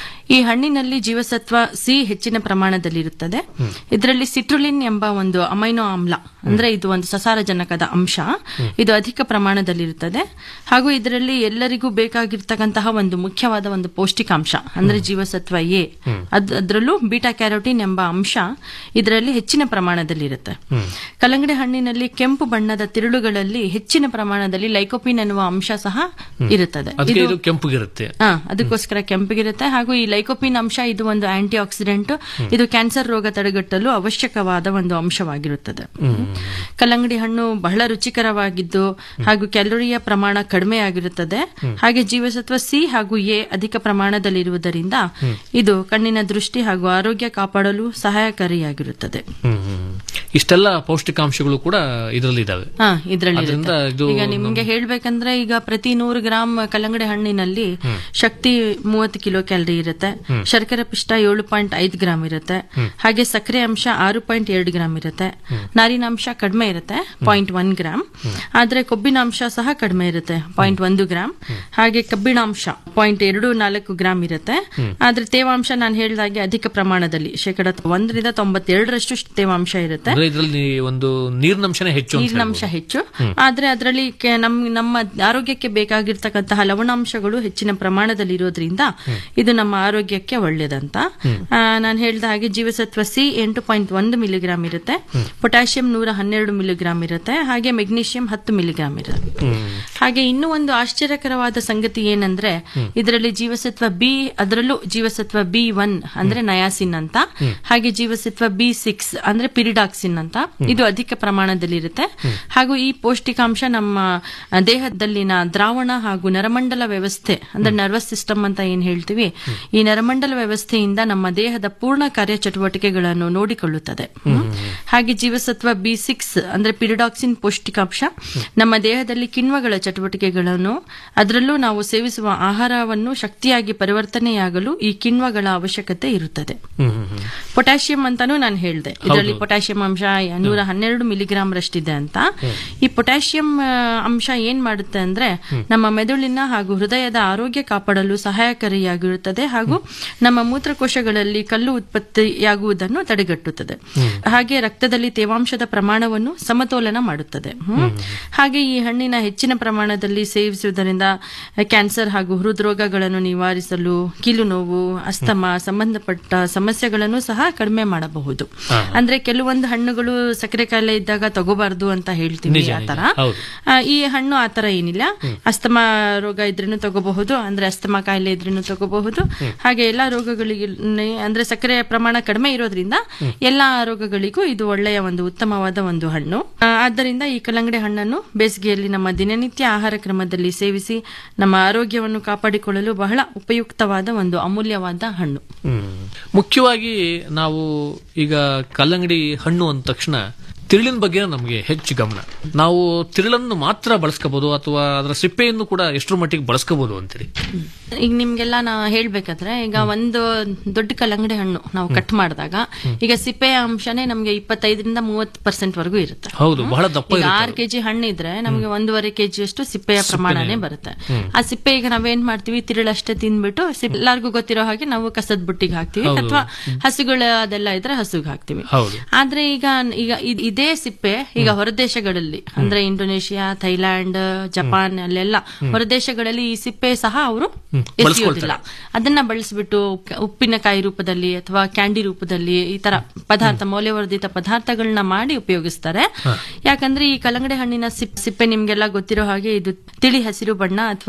ಈ ಹಣ್ಣಿನಲ್ಲಿ ಜೀವಸತ್ವ ಸಿ ಹೆಚ್ಚಿನ ಪ್ರಮಾಣದಲ್ಲಿ ಇರುತ್ತದೆ ಇದರಲ್ಲಿ ಸಿಟ್ರುಲಿನ್ ಎಂಬ ಒಂದು ಅಮೈನೋ ಆಮ್ಲ ಅಂದ್ರೆ ಇದು ಒಂದು ಸಸಾರಜನಕದ ಅಂಶ ಇದು ಅಧಿಕ ಪ್ರಮಾಣದಲ್ಲಿರುತ್ತದೆ ಹಾಗೂ ಇದರಲ್ಲಿ ಎಲ್ಲರಿಗೂ ಬೇಕಾಗಿರ್ತಕ್ಕಂತಹ ಒಂದು ಮುಖ್ಯವಾದ ಒಂದು ಪೌಷ್ಟಿಕಾಂಶ ಅಂದ್ರೆ ಜೀವಸತ್ವ ಎ ಅದ್ ಅದರಲ್ಲೂ ಬೀಟಾ ಕ್ಯಾರೋಟಿನ್ ಎಂಬ ಅಂಶ ಇದರಲ್ಲಿ ಹೆಚ್ಚಿನ ಪ್ರಮಾಣದಲ್ಲಿರುತ್ತೆ ಕಲ್ಲಂಗಡಿ ಹಣ್ಣಿನಲ್ಲಿ ಕೆಂಪು ಬಣ್ಣದ ತಿರುಳುಗಳಲ್ಲಿ ಹೆಚ್ಚಿನ ಪ್ರಮಾಣದಲ್ಲಿ ಲೈಕೋಪಿನ್ ಎನ್ನುವ ಅಂಶ ಸಹ ಇರುತ್ತದೆ ಅದಕ್ಕೆ ಇದು ಇದು ಕೆಂಪುಗಿರುತ್ತೆ ಹಾ ಅದಕ್ಕೋಸ್ಕರ ಕೆಂಪಿಗಿರುತ್ತೆ ಹಾಗೂ ಈ ಲೈಕೋಪಿನ್ ಅಂಶ ಇದು ಒಂದು ಆಂಟಿ ಆಕ್ಸಿಡೆಂಟ್ ಇದು ಕ್ಯಾನ್ಸರ್ ರೋಗ ತಡೆಗಟ್ಟಲು ಅವಶ್ಯಕವಾದ ಒಂದು ಅಂಶವಾಗಿರುತ್ತದೆ ಕಲ್ಲಂಗಡಿ ಹಣ್ಣು ಬಹಳ ರುಚಿಕರವಾಗಿದ್ದು ಹಾಗೂ ಕ್ಯಾಲೋರಿಯ ಪ್ರಮಾಣ ಕಡಿಮೆ ಆಗಿರುತ್ತದೆ ಹಾಗೆ ಜೀವಸತ್ವ ಸಿ ಹಾಗೂ ಎ ಅಧಿಕ ಪ್ರಮಾಣದಲ್ಲಿರುವುದರಿಂದ ಇದು ಕಣ್ಣಿನ ದೃಷ್ಟಿ ಹಾಗೂ ಆರೋಗ್ಯ ಕಾಪಾಡಲು ಸಹಾಯಕಾರಿಯಾಗಿರುತ್ತದೆ ಇಷ್ಟೆಲ್ಲ ಪೌಷ್ಟಿಕಾಂಶಗಳು ಕೂಡ ಇದರಲ್ಲಿ ಇದಾವೆ ಹಾ ಇದ್ರಲ್ಲಿ ಅದರಿಂದ ಇರುತ್ತೆ. ಇದು ಈಗ ನಿಮ್ಗೆ ಹೇಳ್ಬೇಕಂದ್ರೆ ಈಗ ಪ್ರತಿ ನೂರು ಗ್ರಾಮ್ ಕಲ್ಲಂಗಡಿ ಹಣ್ಣಿನಲ್ಲಿ ಶಕ್ತಿ ಮೂವತ್ತು ಕಿಲೋ ಕ್ಯಾಲರಿ ಇರುತ್ತೆ ಹ್ಮ್. ಶರ್ಕರೆ ಪಿಷ್ಟ ಏಳು ಪಾಯಿಂಟ್ ಐದು ಗ್ರಾಮ್ ಇರುತ್ತೆ ಹ್ಮ್. ಹಾಗೆ ಸಕ್ಕರೆ ಅಂಶ ಆರು ಪಾಯಿಂಟ್ ಎರಡು ಗ್ರಾಮ್ ಇರುತ್ತೆ ನಾರಿನಾಂಶ ಕಡಿಮೆ ಇರುತ್ತೆ ಪಾಯಿಂಟ್ ಒನ್ ಗ್ರಾಮ್ ಆದ್ರೆ ಕೊಬ್ಬಿನಾಂಶ ಸಹ ಕಡಿಮೆ ಇರುತ್ತೆ ಪಾಯಿಂಟ್ ಒಂದು ಗ್ರಾಮ್ ಹಾಗೆ ಕಬ್ಬಿಣಾಂಶ ಪಾಯಿಂಟ್ ಎರಡು ನಾಲ್ಕು ಗ್ರಾಮ್ ಇರುತ್ತೆ ಹ್ಮ್. ಆದ್ರೆ ತೇವಾಂಶ ನಾನು ಹೇಳಿದಾಗೆ ಅಧಿಕ ಪ್ರಮಾಣದಲ್ಲಿ ಶೇಕಡ ಒಂದರಿಂದ ತೊಂಬತ್ತೆರಡರಷ್ಟು ತೇವಾಂಶ ಇರುತ್ತೆ ಅಂದ್ರೆ ಇದರಲ್ಲಿ ಒಂದು ನೀರಿನಂಶನೇ ಹೆಚ್ಚು ಅಂತ ನೀರಿನಂಶ ಹೇಳ್ಬೋದು. ಹೆಚ್ಚು ಹ್ಮ್. ಆದ್ರೆ ಅದರಲ್ಲಿ ನಮ್ ನಮ್ಮ ಆರೋಗ್ಯಕ್ಕೆ ಬೇಕಾಗಿರ್ತಕ್ಕಂತಹ ಲವಣಾಂಶಗಳು ಹೆಚ್ಚಿನ ಪ್ರಮಾಣದಲ್ಲಿ ಇರೋದ್ರಿಂದ ಇದು ನಮ್ಮ ಆರೋಗ್ಯಕ್ಕೆ ಒಳ್ಳೇದಂತ ಹ್ಮ್. ನಾನು ಹೇಳಿದ ಹಾಗೆ ಜೀವಸತ್ವ ಸಿ ಎಂಟು ಪಾಯಿಂಟ್ ಒಂದು ಮಿಲಿಗ್ರಾಮ್ ಇರುತ್ತೆ ಪೊಟ್ಯಾಷಿಯಂ ನೂರ ಹನ್ನೆರಡು ಮಿಲಿಗ್ರಾಮ್ ಇರುತ್ತೆ ಹಾಗೆ ಮೆಗ್ನೀಷಿಯಂ ಹತ್ತು ಮಿಲಿಗ್ರಾಮ್ ಇರುತ್ತೆ ಹಾಗೆ ಇನ್ನೂ ಒಂದು ಆಶ್ಚರ್ಯಕರವಾದ ಸಂಗತಿ ಏನಂದ್ರೆ ಹ್ಮ್. ಇದರಲ್ಲಿ ಜೀವಸತ್ವ ಬಿ ಅದರಲ್ಲೂ ಜೀವಸತ್ವ ಬಿ ಒನ್ ಅಂದ್ರೆ ನಯಾಸಿನ್ ಅಂತ ಹ್ಮ್. ಹಾಗೆ ಜೀವಸತ್ವ ಬಿ ಸಿಕ್ಸ್ ಅಂದ್ರೆ ಪಿರಿಡಾಕ್ಸಿನ್ ಅಂತ ಇದು ಅಧಿಕ ಪ್ರಮಾಣದಲ್ಲಿರುತ್ತೆ ಹಾಗೂ ಈ ಪೌಷ್ಟಿಕಾಂಶ ನಮ್ಮ ಆ, ದೇಹದಲ್ಲಿನ ದ್ರಾವಣ ಹಾಗೂ ನರಮಂಡಲ ವ್ಯವಸ್ಥೆ ಅಂದ್ರೆ ನರ್ವಸ್ ಸಿಸ್ಟಮ್ ಅಂತ ಏನ್ ಹೇಳ್ತೀವಿ ಈ ನರಮಂಡಲ ವ್ಯವಸ್ಥೆಯಿಂದ ನಮ್ಮ ದೇಹದ ಪೂರ್ಣ ಕಾರ್ಯಚಟುವಟಿಕೆಗಳನ್ನು ನೋಡಿಕೊಳ್ಳುತ್ತದೆ ಹ್ಮ್. ಹಾಗೆ ಜೀವಸತ್ವ ಬಿ ಸಿಕ್ಸ್ ಅಂದ್ರೆ ಪಿರಿಡಾಕ್ಸಿನ್ ಪೌಷ್ಟಿಕಾಂಶ ನಮ್ಮ ದೇಹದಲ್ಲಿ ಕಿಣ್ವಗಳ ಚಟುವಟಿಕೆಗಳನ್ನು ಅದರಲ್ಲೂ ನಾವು ಸೇವಿಸುವ ಆಹಾರವನ್ನು ಶಕ್ತಿಯಾಗಿ ಪರಿವರ್ತನೆಯಾಗಲು ಈ ಕಿಣ್ವಗಳ ಅವಶ್ಯಕತೆ ಇರುತ್ತದೆ ಹ್ಮ್, ಹ್ಮ್, ಹ್ಮ್. ಪೊಟ್ಯಾಷಿಯಂ ಅಂತಾನು ನಾನು ಹೇಳಿದೆ ಇದರಲ್ಲಿ ಹೌದು. ಪೊಟ್ಯಾಷಿಯಂ ಅಂಶ ನೂರ ಹನ್ನೆರಡು ಮಿಲಿಗ್ರಾಮ್ ರಷ್ಟಿದೆ ಅಂತ ಈ ಪೊಟ್ಯಾಷಿಯಂ ಆ, ಅಂಶ ಏನ್ ಮಾಡುತ್ತೆ ಅಂದ್ರೆ ನಮ್ಮ ಮೆದುಳಿನ ಹಾಗೂ ಹೃದಯದ ಆರೋಗ್ಯ ಕಾಪಾಡಲು ಸಹಾಯಕಾರಿಯಾಗಿರುತ್ತದೆ ಹಾಗೂ ನಮ್ಮ ಮೂತ್ರಕೋಶಗಳಲ್ಲಿ ಕಲ್ಲು ಉತ್ಪತ್ತಿಯಾಗುವುದನ್ನು ತಡೆಗಟ್ಟುತ್ತದೆ ಹಾಗೆ ರಕ್ತದಲ್ಲಿ ತೇವಾಂಶದ ಪ್ರಮಾಣವನ್ನು ಸಮತೋಲನ ಮಾಡುತ್ತದೆ ಹ್ಮ್. ಹಾಗೆ ಈ ಹಣ್ಣಿನ ಹೆಚ್ಚಿನ ಪ್ರಮಾಣದಲ್ಲಿ ಸೇವಿಸುವುದರಿಂದ ಕ್ಯಾನ್ಸರ್ ಹಾಗೂ ಹೃದ್ರೋಗಗಳನ್ನು ನಿವಾರಿಸಲು ಕೀಲು ನೋವು ಅಸ್ತಮ ಸಂಬಂಧಪಟ್ಟ ಸಮಸ್ಯೆಗಳನ್ನು ಸಹ ಕಡಿಮೆ ಮಾಡಬಹುದು ಹಾ. ಅಂದ್ರೆ ಕೆಲವೊಂದು ಹಣ್ಣುಗಳು ಸಕ್ಕರೆ ಕಾಯಿಲೆ ಇದ್ದಾಗ ತಗೋಬಾರ್ದು ಅಂತ ಹೇಳ್ತೀವಿ ನಿಜ, ಆ ನಿಜ. ತರ ಹೌದು. ಆ, ಈ ಹಣ್ಣು ಆ ತರ ಏನಿಲ್ಲ ಅಸ್ತಮ ರೋಗ ಇದ್ರೂ ತಗೋಬಹುದು ಅಂದ್ರೆ ಅಸ್ತಮ ಕಾಯಿಲೆ ಇದ್ರೂ ತಗೋಬಹುದು ಹಾಗೆ ಎಲ್ಲಾ ರೋಗಗಳಿಗೆ ಅಂದ್ರೆ ಸಕ್ಕರೆ ಪ್ರಮಾಣ ಕಡಿಮೆ ಇರೋದ್ರಿಂದ ಎಲ್ಲಾ ರೋಗಗಳಿಗೂ ಇದು ಒಳ್ಳೆಯ ಒಂದು ಉತ್ತಮವಾದ ಒಂದು ಹಣ್ಣು ಆ, ಆದ್ದರಿಂದ ಈ ಕಲ್ಲಂಗಡಿ ಹಣ್ಣನ್ನು ಬೇಸಿಗೆಯಲ್ಲಿ ನಮ್ಮ ದಿನನಿತ್ಯ ಆಹಾರ ಕ್ರಮದಲ್ಲಿ ಸೇವಿಸಿ ನಮ್ಮ ಆರೋಗ್ಯವನ್ನು ಕಾಪಾಡಿಕೊಳ್ಳಲು ಬಹಳ ಉಪಯುಕ್ತವಾದ ಒಂದು ಅಮೂಲ್ಯವಾದ ಹಣ್ಣು ಹ್ಮ್. ಮುಖ್ಯವಾಗಿ ನಾವು ಈಗ ಕಲ್ಲಂಗಡಿ ಹಣ್ಣು ಅಂದ ತಕ್ಷಣ ತಿರುಳಿನ ಬಗ್ಗೆ ನಮಗೆ ಹೆಚ್ಚು ಗಮನ ನಾವು ತಿರುಳನ್ನು ಮಾತ್ರ ಬಳಸ್ಕೋಬಹುದು ಅಥವಾ ಅದರ ಸಿಪ್ಪೆಯನ್ನು ಕೂಡ ಎಷ್ಟರ ಮಟ್ಟಿಗೆ ಬಳಸ್ಕೋಬಹುದು ಅಂತೀರಿ ಈಗ ನಿಮ್ಗೆಲ್ಲ ನಾ ಹೇಳ್ಬೇಕಾದ್ರೆ ಈಗ ಒಂದು ದೊಡ್ಡ ಕಲ್ಲಂಗಡಿ ಹಣ್ಣು ನಾವು ಕಟ್ ಮಾಡಿದಾಗ ಈಗ ಸಿಪ್ಪೆಯ ಅಂಶನೇ ನಮ್ಗೆ ಇಪ್ಪತ್ತೈದರಿಂದ ಮೂವತ್ತು ಪರ್ಸೆಂಟ್ ವರೆಗೂ ಇರುತ್ತೆ ಹೌದು ಬಹಳ ದಪ್ಪ ಈಗ ಇರುತ್ತೆ ಆರು ಕೆಜಿ ಹಣ್ಣು ಇದ್ರೆ ನಮಗೆ ಒಂದೂವರೆ ಕೆಜಿ ಅಷ್ಟು ಸಿಪ್ಪೆಯ ಪ್ರಮಾಣನೇ ಬರುತ್ತೆ ಹ್ಮ್. ಆ ಸಿಪ್ಪೆ ಈಗ ನಾವೇನ್ ಮಾಡ್ತೀವಿ ತಿರುಳಷ್ಟೇ ತಿಂದ್ಬಿಟ್ಟು ಸಿಪ್- ಎಲ್ಲಾರ್ಗೂ ಗೊತ್ತಿರೋ ಹಾಗೆ ನಾವು ಕಸದ ಬುಟ್ಟಿಗೆ ಹಾಕ್ತಿವಿ ಹೌದು. ಅಥವಾ ಹಸುಗಳು ಅದೆಲ್ಲ ಇದ್ರೆ ಹಸುಗೆ ಹಾಕ್ತಿವಿ ಹೌದು ಆದ್ರೆ ಈಗ ಈಗ ಇದ್- ಇದೇ ಸಿಪ್ಪೆ ಈಗ ಹೊರದೇಶಗಳಲ್ಲಿ ಅಂದ್ರೆ ಇಂಡೋನೇಷಿಯಾ ಥೈಲ್ಯಾಂಡ್ ಜಪಾನ್ ಅಲ್ಲೆಲ್ಲ ಹೊರದೇಶಗಳಲ್ಲಿ ಈ ಸಿಪ್ಪೆ ಸಹ ಅವರು ಹ್ಮ್. ಎಸೆಯೋದಿಲ್ಲ ಅದನ್ನ ಬಳಸ್ಬಿಟ್ಟು ಉಪ್- ಉಪ್ಪಿನಕಾಯಿ ರೂಪದಲ್ಲಿ ಅಥವಾ ಕ್ಯಾಂಡಿ ರೂಪದಲ್ಲಿ ಈ ತರ ಪದಾರ್ಥ ಮೌಲ್ಯವರ್ಧಿತ ಪದಾರ್ಥಗಳನ್ನ ಮಾಡಿ ಉಪಯೋಗಿಸ್ತಾರೆ ಯಾಕಂದ್ರೆ ಈ ಕಲ್ಲಂಗಡಿ ಹಣ್ಣಿನ ಸಿಪ್- ಸಿಪ್ಪೆ ನಿಮ್ಗೆಲ್ಲ ಗೊತ್ತಿರೋ ಹಾಗೆ ಇದು ತಿಳಿ ಹಸಿರು ಬಣ್ಣ ಅಥವಾ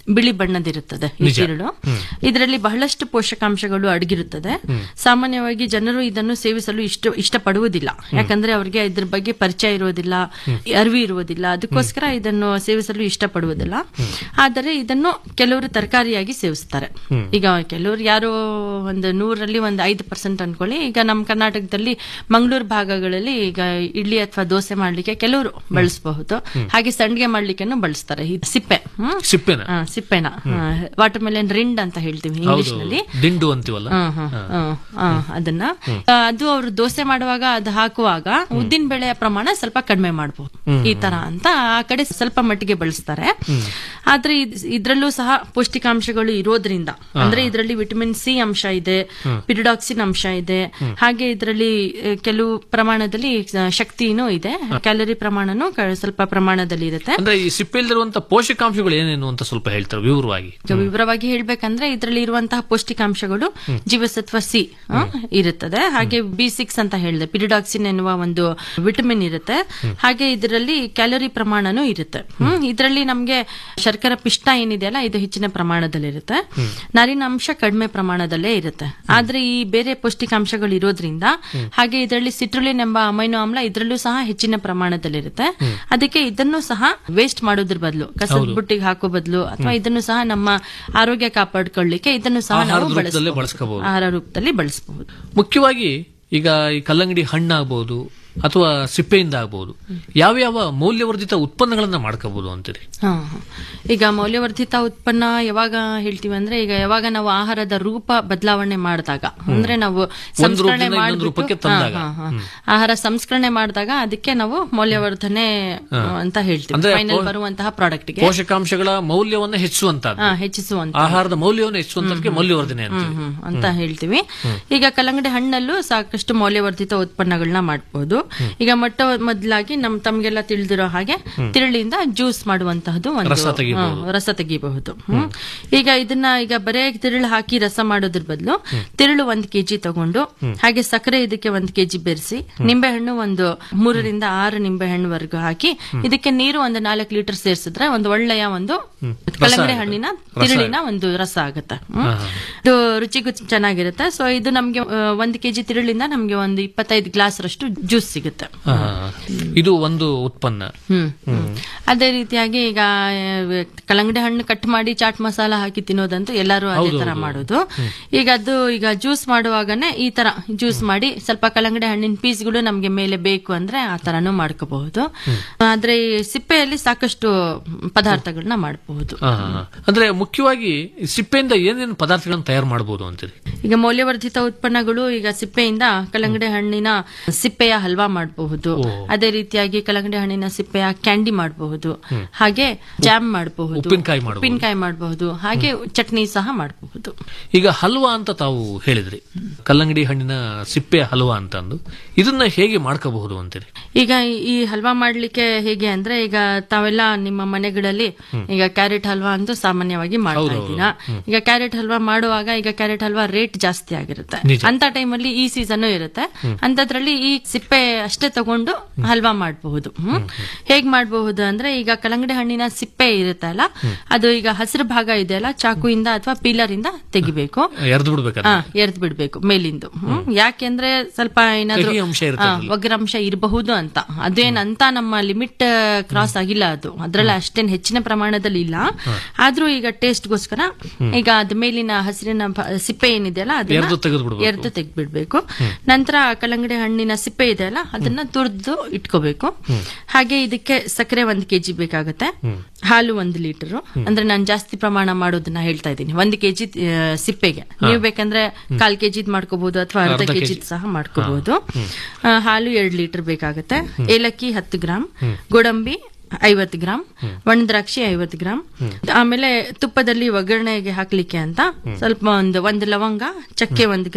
ಬಿಳಿ ಬಣ್ಣದಿರುತ್ತದೆ ಈ ನಿಜ. ತಿರುಳು ಇದರಲ್ಲಿ ಬಹಳಷ್ಟು ಪೋಷಕಾಂಶಗಳು ಅಡಗಿರುತ್ತದೆ ಸಾಮಾನ್ಯವಾಗಿ ಜನರು ಇದನ್ನು ಸೇವಿಸಲು ಇಷ್ಟ ಇಷ್ಟಪಡುವುದಿಲ್ಲ ಯಾಕಂದ್ರೆ ಅವರಿಗೆ ಇದ್ರ ಬಗ್ಗೆ ಪರಿಚಯ ಇರುವುದಿಲ್ಲ ಅರಿವು ಇರುವುದಿಲ್ಲ ಅದಕ್ಕೋಸ್ಕರ ಇದನ್ನು ಸೇವಿಸಲು ಇಷ್ಟಪಡುವುದಿಲ್ಲ ಆದರೆ ಇದನ್ನು ಕೆಲವರು ತರಕಾರಿಯಾಗಿ ಸೇವಿಸ್ತಾರೆ ಈಗ ಕೆಲವರು ಯಾರೋ ಒಂದು ನೂರಲ್ಲಿ ಒಂದು ಐದು ಪರ್ಸೆಂಟ್ ಅನ್ಕೊಳ್ಳಿ ಈಗ ನಮ್ಮ ಕರ್ನಾಟಕದಲ್ಲಿ ಮಂಗಳೂರು ಭಾಗಗಳಲ್ಲಿ ಈಗ ಇಡ್ಲಿ ಅಥವಾ ದೋಸೆ ಮಾಡ್ಲಿಕ್ಕೆ ಕೆಲವರು ಬಳಸಬಹುದು ಹಾಗೆ ಸಂಡಿಗೆ ಮಾಡ್ಲಿಕ್ಕೆನೂ ಬಳಸ್ತಾರೆ ಈ ಸಿಪ್ಪೆ ಹ್ಮ್ ಸಿಪ್ಪೆನ ಆ, ಸಿಪ್ಪೆನ ವಾಟರ್ ಮೆಲನ್ ರಿಂಡ್ ಅಂತ ಹೇಳ್ತೀವಿ ಇಂಗ್ಲಿಷ್ ಹೌದು ನಲ್ಲಿ ದಿಂಡು ಅಂತೀವಲ್ಲ ಹ್ಮ್, ಹ್ಮ್, ಹ್ಮ್, ಹ್ಮ್, ಅದನ್ನ ಆ, ಅದು ಅವರು ದೋಸೆ ಮಾಡುವಾಗ ಅದು ಹಾಕುವಾಗ ಉದ್ದಿನ ಬೇಳೆಯ ಪ್ರಮಾಣ ಸ್ವಲ್ಪ ಕಡಿಮೆ ಮಾಡಬಹುದು ಹ್ಮ್, ಈ ತರ ಅಂತ ಆ ಕಡೆ ಸ್ವಲ್ಪ ಮಟ್ಟಿಗೆ ಬಳಸ್ತಾರೆ ಆದ್ರೆ ಇದ್- ಇದ್ರಲ್ಲೂ ಸಹ ಪೌಷ್ಟಿಕಾಂಶಗಳು ಇರೋದ್ರಿಂದ ಅಂದ್ರೆ ಇದರಲ್ಲಿ ವಿಟಮಿನ್ ಸಿ ಅಂಶ ಇದೆ ಹ್ಮ್. ಪಿರಿಡಾಕ್ಸಿನ್ ಅಂಶ ಇದೆ ಹಾಗೆ ಇದರಲ್ಲಿ ಆ, ಕೆಲವು ಪ್ರಮಾಣದಲ್ಲಿ ಆ, ಶಕ್ತಿನೂ ಇದೆ ಕ್ಯಾಲರಿ ಪ್ರಮಾಣನೂ ಕ- ಸ್ವಲ್ಪ ಪ್ರಮಾಣದಲ್ಲಿ ಇರುತ್ತೆ ಅಂದ್ರೆ ಈ ಸಿಪ್ಪೆಯಲ್ಲಿರುವಂತ ಪೋಷಕಾಂಶಗಳು ಏನೇನು ಅಂತ ಸ್ವಲ್ಪ ಹೇಳ್ತಾರೆ ವಿವರವಾಗಿ ಈಗ ವಿವರವಾಗಿ ಹೇಳ್ಬೇಕಂದ್ರೆ ಇದರಲ್ಲಿ ಇರುವಂತಹ ಪೌಷ್ಟಿಕಾಂಶಗಳು ಜೀವಸತ್ವ ಸಿ ಆ, ಇರುತ್ತದೆ ಹಾಗೆ ಬಿ ಸಿಕ್ಸ್ ಅಂತ ಹೇಳಿದೆ ಪಿರಿಡಾಕ್ಸಿನ್ ಎನ್ನುವ ಒಂದು ವಿಟಮಿನ್ ಇರುತ್ತೆ ಹಾಗೆ ಇದರಲ್ಲಿ ಕ್ಯಾಲರಿ ಪ್ರಮಾಣನೂ ಇರುತ್ತೆ ಹ್ಮ್ ಇದರಲ್ಲಿ ನಮ್ಗೆ ಶರ್ಕರ ಪಿಷ್ಟ ಏನಿದೆಯಲ್ಲ ಇದು ಹೆಚ್ಚಿನ ಪ್ರಮಾಣದಲ್ಲಿರುತ್ತೆ ನಾರಿನ ಅಂಶ ಕಡಿಮೆ ಪ್ರಮಾಣದಲ್ಲೇ ಇರುತ್ತೆ ಆದ್ರೆ ಈ ಬೇರೆ ಪೌಷ್ಟಿಕಾಂಶಗಳು ಇರೋದ್ರಿಂದ ಹಾಗೆ ಇದರಲ್ಲಿ ಸಿಟ್ರುಲಿನ್ ಎಂಬ ಅಮೈನೋ ಆಮ್ಲ ಇದರಲ್ಲೂ ಸಹ ಹೆಚ್ಚಿನ ಪ್ರಮಾಣದಲ್ಲಿರುತ್ತೆ ಅದಕ್ಕೆ ಇದನ್ನು ಸಹ ವೇಸ್ಟ್ ಮಾಡೋದ್ರ ಬದಲು ಕಸದ ಹೌದು. ಬುಟ್ಟಿಗೆ ಹಾಕೋ ಬದಲು ಅಥವಾ ಇದನ್ನು ಸಹ ನಮ್ಮ ಆರೋಗ್ಯ ಕಾಪಾಡ್ಕೊಳ್ಳಿಕ್ಕೆ ಇದನ್ನು ಸಹ ಆಹಾರದ ನಾವು ರೂಪದಲ್ಲೇ ಬಳಸಬಹುದು ಬಳಸ್ಕೋಬಹುದು. ಆಹಾರ ರೂಪದಲ್ಲಿ ಬಳಸಬಹುದು ಮುಖ್ಯವಾಗಿ ಈಗ ಈ ಕಲ್ಲಂಗಡಿ ಹಣ್ಣಾಗಬಹುದು ಅಥವಾ ಸಿಪ್ಪೆಯಿಂದ ಆಗಬಹುದು ಯಾವ ಯಾವ ಮೌಲ್ಯವರ್ಧಿತ ಉತ್ಪನ್ನಗಳನ್ನ ಮಾಡ್ಕೋಬಹುದು ಅಂತೀರಿ ಹಾ, ಹಾ. ಈಗ ಮೌಲ್ಯವರ್ಧಿತ ಉತ್ಪನ್ನ ಯಾವಾಗ ಹೇಳ್ತೀವಿ ಅಂದ್ರೆ ಈಗ ಯಾವಾಗ ನಾವು ಆಹಾರದ ರೂಪ ಬದಲಾವಣೆ ಮಾಡಿದಾಗ ಅಂದ್ರೆ ನಾವು ಸಂಸ್ಕರಣೆ ರೂಪದಿಂದ ಇನ್ನೊಂದು ಮಾಡ್ಬಿಟ್ಟು- ರೂಪಕ್ಕೆ ಹಾ, ತಂದಾಗ. ಹಾ, ಹಾ. ಆಹಾರ ಸಂಸ್ಕರಣೆ ಮಾಡಿದಾಗ ಅದಕ್ಕೆ ನಾವು ಮೌಲ್ಯವರ್ಧನೆ ಹಾ. ಅಂತ ಹೇಳ್ತೀವಿ ಅಂದ್ರೆ ಫೈನಲ್ ಪೋ- ಬರುವಂತಹ ಪ್ರಾಡಕ್ಟ್ಗೆ ಪೋಷಕಾಂಶಗಳ ಮೌಲ್ಯವನ್ನು ಹೆಚ್ಚಿಸುವಂತದ್ದು ಹೆಚ್ಚಿಸುವಂತ ಆಹಾರದ ಮೌಲ್ಯವನ್ನು ಹೆಚ್ಚಿಸುವಂತದಕ್ಕೆ ಮೌಲ್ಯವರ್ಧನೆ ಹ್ಮ್, ಅಂತೀವಿ ಹ್ಮ್, ಅಂತ ಹೇಳ್ತೀವಿ ಈಗ ಕಲ್ಲಂಗಡಿ ಹಣ್ಣಲ್ಲೂ ಸಾಕಷ್ಟು ಮೌಲ್ಯವರ್ಧಿತ ಉತ್ಪನ್ನಗಳನ್ನ ಮಾಡಬಹುದು ಈಗ ಮೊಟ್ಟ ಮೊದಲಾಗಿ ನಮ್ ತಮ್ಗೆಲ್ಲ ತಿಳಿದಿರೋ ಹಾಗೆ ತಿರುಳಿಂದ ಜ್ಯೂಸ್ ಮಾಡುವಂತಹದ್ದು ಒಂದು ರಸ ತೆಗಿಬಹುದು. ಹಾ, ರಸ ತೆಗಿಬಹುದು ಹ್ಮ್. ಈಗ ಇದನ್ನ ಈಗ ಬರೇ ತಿರುಳು ಹಾಕಿ ರಸ ಮಾಡೋದ್ರ ಬದಲು ತಿರುಳು ಒಂದ್ ಕೆಜಿ ತಗೊಂಡು ಹಾಗೆ ಸಕ್ಕರೆ ಇದಕ್ಕೆ ಒಂದ್ ಕೆಜಿ ಬೆರೆಸಿ ನಿಂಬೆಹಣ್ಣು ಒಂದು ಮೂರರಿಂದ ಆರು ನಿಂಬೆಹಣ್ಣುವರೆಗೂ ಹಾಕಿ ಇದಕ್ಕೆ ನೀರು ಒಂದು ನಾಲ್ಕು ಲೀಟರ್ ಸೇರಿಸಿದ್ರೆ ಒಂದು ಒಳ್ಳೆಯ ಒಂದು ಕಲ್ಲಂಗಡಿ ಆಗುತ್ತೆ. ಹಣ್ಣಿನ ರಸ ತಿರುಳಿನ ಒಂದು ರಸ ಆಗುತ್ತೆ ಹ್ಮ್. ಹಾ, ಹಾ. ಇದು ರುಚಿಗೂ ಚೆನ್ನಾಗಿರುತ್ತೆ ಸೊ ಇದು ನಮ್ಗೆ ಆ, ಒಂದು ಕೆಜಿ ತಿರುಳಿಂದ ನಮ್ಗೆ ಒಂದು ಇಪ್ಪತ್ತೈದು ಗ್ಲಾಸ್ ರಷ್ಟು ಜ್ಯೂಸ್ ಸಿಗುತ್ತೆ ಹಾ, ಹಾ. ಇದು ಒಂದು ಉತ್ಪನ್ನ ಹ್ಮ್ ಅದೇ ರೀತಿಯಾಗಿ ಈಗ ಆ, ಕಲ್ಲಂಗಡಿ ಹಣ್ಣು ಕಟ್ ಮಾಡಿ ಚಾಟ್ ಮಸಾಲ ಹಾಕಿ ತಿನ್ನೋದಂತೂ ಎಲ್ಲರೂ ಅದೇ ಹೌದು, ತರ ಹೌದು. ಮಾಡೋದು ಈಗ ಅದು ಈಗ ಜ್ಯೂಸ್ ಮಾಡುವಾಗನೇ ಈ ತರ ಜ್ಯೂಸ್ ಮಾಡಿ ಸ್ವಲ್ಪ ಕಲ್ಲಂಗಡಿ ಹಣ್ಣಿನ ಪೀಸ್ಗಳು ನಮ್ಗೆ ಮೇಲೆ ಬೇಕು ಅಂದ್ರೆ ಆ ತರನು ಮಾಡ್ಕೋಬಹುದು ಆದ್ರೆ ಈ ಸಿಪ್ಪೆಯಲ್ಲಿ ಸಾಕಷ್ಟು ಪದಾರ್ಥಗಳನ್ನ ಮಾಡಬಹುದು ಹಾ, ಹಾ, ಹಾ. ಅಂದ್ರೆ ಮುಖ್ಯವಾಗಿ ಈ ಸಿಪ್ಪೆಯಿಂದ ಏನೇನು ಪದಾರ್ಥಗಳನ್ನು ತಯಾರು ಮಾಡಬಹುದು ಅಂತೀರಿ ಈಗ ಮೌಲ್ಯವರ್ಧಿತ ಉತ್ಪನ್ನಗಳು ಈಗ ಸಿಪ್ಪೆಯಿಂದ ಕಲ್ಲಂಗಡಿ ಹಣ್ಣಿನ ಸಿಪ್ಪೆಯ ಹಲ್ವಾ ಮಾಡಬಹುದು ಅದೇ ರೀತಿಯಾಗಿ ಕಲ್ಲಂಗಡಿ ಹಣ್ಣಿನ ಸಿಪ್ಪೆಯ ಕ್ಯಾಂಡಿ ಮಾಡಬಹುದು ಹಾಗೆ ಜಾಮ್ ಮಾಡಬಹುದು ಉಪ್ಪಿನಕಾಯಿ ಮಾಡ್ಬೋದು. ಉಪ್ಪಿನಕಾಯಿ ಮಾಡಬಹುದು ಹಾಗೆ ಚಟ್ನಿ ಸಹ ಮಾಡಬಹುದು ಈಗ ಹಲ್ವಾ ಅಂತ ತಾವು ಹೇಳಿದ್ರಿ ಕಲ್ಲಂಗಡಿ ಹಣ್ಣಿನ ಸಿಪ್ಪೆ ಹಲ್ವಾ ಅಂತ ಅಂದು ಇದನ್ನ ಹೇಗೆ ಮಾಡ್ಕೋಬಹುದು ಅಂತೀರಿ ಈಗ ಈ- ಈ ಹಲ್ವಾ ಮಾಡ್ಲಿಕ್ಕೆ ಹೇಗೆ ಅಂದ್ರೆ ಈಗ ತಾವೆಲ್ಲ ನಿಮ್ಮ ಮನೆಗಳಲ್ಲಿ ಈಗ ಕ್ಯಾರೆಟ್ ಹಲ್ವಾ ಅಂತೂ ಸಾಮಾನ್ಯವಾಗಿ ಮಾಡ್ತಾ ಹೌದು, ಇದ್ದೀರಾ ಹೌದು. ಈಗ ಕ್ಯಾರೆಟ್ ಹಲ್ವಾ ಮಾಡುವಾಗ ಈಗ ಕ್ಯಾರೆಟ್ ಹಲ್ವಾ ರೇಟ್ ಜಾಸ್ತಿ ಆಗಿರುತ್ತೆ ನಿಜ. ಅಂತ ಟೈಮಲ್ಲಿ ಈ ಸೀಸನ್ ಇರುತ್ತೆ ಅಂತದ್ರಲ್ಲಿ ಈ ಸಿಪ್ಪೆ ಅಷ್ಟೇ ತಗೊಂಡು ಹಲ್ವಾ ಮಾಡಬಹುದು ಹೇಗ್ ಮಾಡಬಹುದು ಅಂದ್ರೆ ಈಗ ಕಲ್ಲಂಗಡಿ ಹಣ್ಣಿನ ಸಿಪ್ಪೆ ಇರುತ್ತಲ್ಲ ಅದು ಈಗ ಹಸಿರು ಭಾಗ ಇದೆಯಲ್ಲ ಚಾಕುಯಿಂದ ಅಥವಾ ಪೀಲರ್ ಇಂದ ತೆಗಿಬೇಕು ಎರ್ದು ಬಿಡ್ಬೇಕಾದ್ರೆ ಹಾ ಎರ್ದ್ ಬಿಡ್ಬೇಕು ಮೇಲಿಂದು ಹ್ಮ್. ಯಾಕೆಂದ್ರೆ ಸ್ವಲ್ಪ ಏನಾದ್ರು ಕಹಿ ಅಂಶ ಇರುತ್ತೆ ಹಾ, ಅದ್ರಲ್ಲಿ. ಒಗ್ಗರಂಶ ಇರಬಹುದು ಅಂತ ಅದೇನಂತ ನಮ್ಮ ಲಿಮಿಟ್ ಕ್ರಾಸ್ ಆಗಿಲ್ಲ ಅದು ಅದ್ರಲ್ಲಿ ಅಷ್ಟೇನ್ ಹೆಚ್ಚಿನ ಪ್ರಮಾಣದಲ್ಲಿ ಇಲ್ಲ ಆದ್ರೂ ಈಗ ಟೇಸ್ಟ್ಗೋಸ್ಕರ ಈಗ ಅದ ಮೇಲಿನ ಹಸಿರಿನ ಭ- ಸಿಪ್ಪೆ ಏನಿದೆಯಲ್ಲ ಎರ್ದು ತೆಗೆದ್ಬಿಡ್ಬೇಕು. ಎರ್ದು ತೆಗ್ದ್ಬಿಡ್ಬೇಕು ನಂತರ ಕಲ್ಲಂಗಡಿ ಹಣ್ಣಿನ ಸಿಪ್ಪೆ ಇದೆಯಲ್ಲ ಅದನ್ನ ತುರ್ದು ಇಟ್ಕೋಬೇಕು ಹಾಗೆ ಇದಕ್ಕೆ ಸಕ್ಕರೆ ಒಂದ್ ಕೆಜಿ ಬೇಕಾಗುತ್ತೆ ಹಾಲು ಒಂದು ಲೀಟರ್ ಅಂದ್ರೆ ನಾನು ಜಾಸ್ತಿ ಪ್ರಮಾಣ ಮಾಡೋದನ್ನ ಹೇಳ್ತಾ ಇದ್ದೀನಿ ಒಂದು ಕೆಜಿ ಸಿಪ್ಪೆಗೆ ನೀವು ಬೇಕಂದ್ರೆ ಕಾಲ್ ಕೆಜಿದ್ ಮಾಡ್ಕೋಬಹುದು ಅಥವಾ ಅರ್ಧ ಅರ್ಧ ಕೆಜಿ kg. ಸಹ ಮಾಡ್ಕೋಬಹುದು ಆ, ಹಾಲು ಎರಡ್ ಲೀಟರ್ ಬೇಕಾಗುತ್ತೆ ಏಲಕ್ಕಿ ಹತ್ತು ಗ್ರಾಮ್ ಗೋಡಂಬಿ ಐವತ್ತು ಗ್ರಾಮ್ ಒಣ ದ್ರಾಕ್ಷಿ ಐವತ್ತು ಗ್ರಾಮ್ ಆಮೇಲೆ ತುಪ್ಪದಲ್ಲಿ ಒಗ್ಗರಣೆಗೆ ಹಾಕ್ಲಿಕ್ಕೆ ಅಂತ ಸ್ವಲ್ಪ ಒಂದು ಒಂದು ಲವಂಗ ಚಕ್ಕೆ ಒಂದು ಗ್ರಾಮ್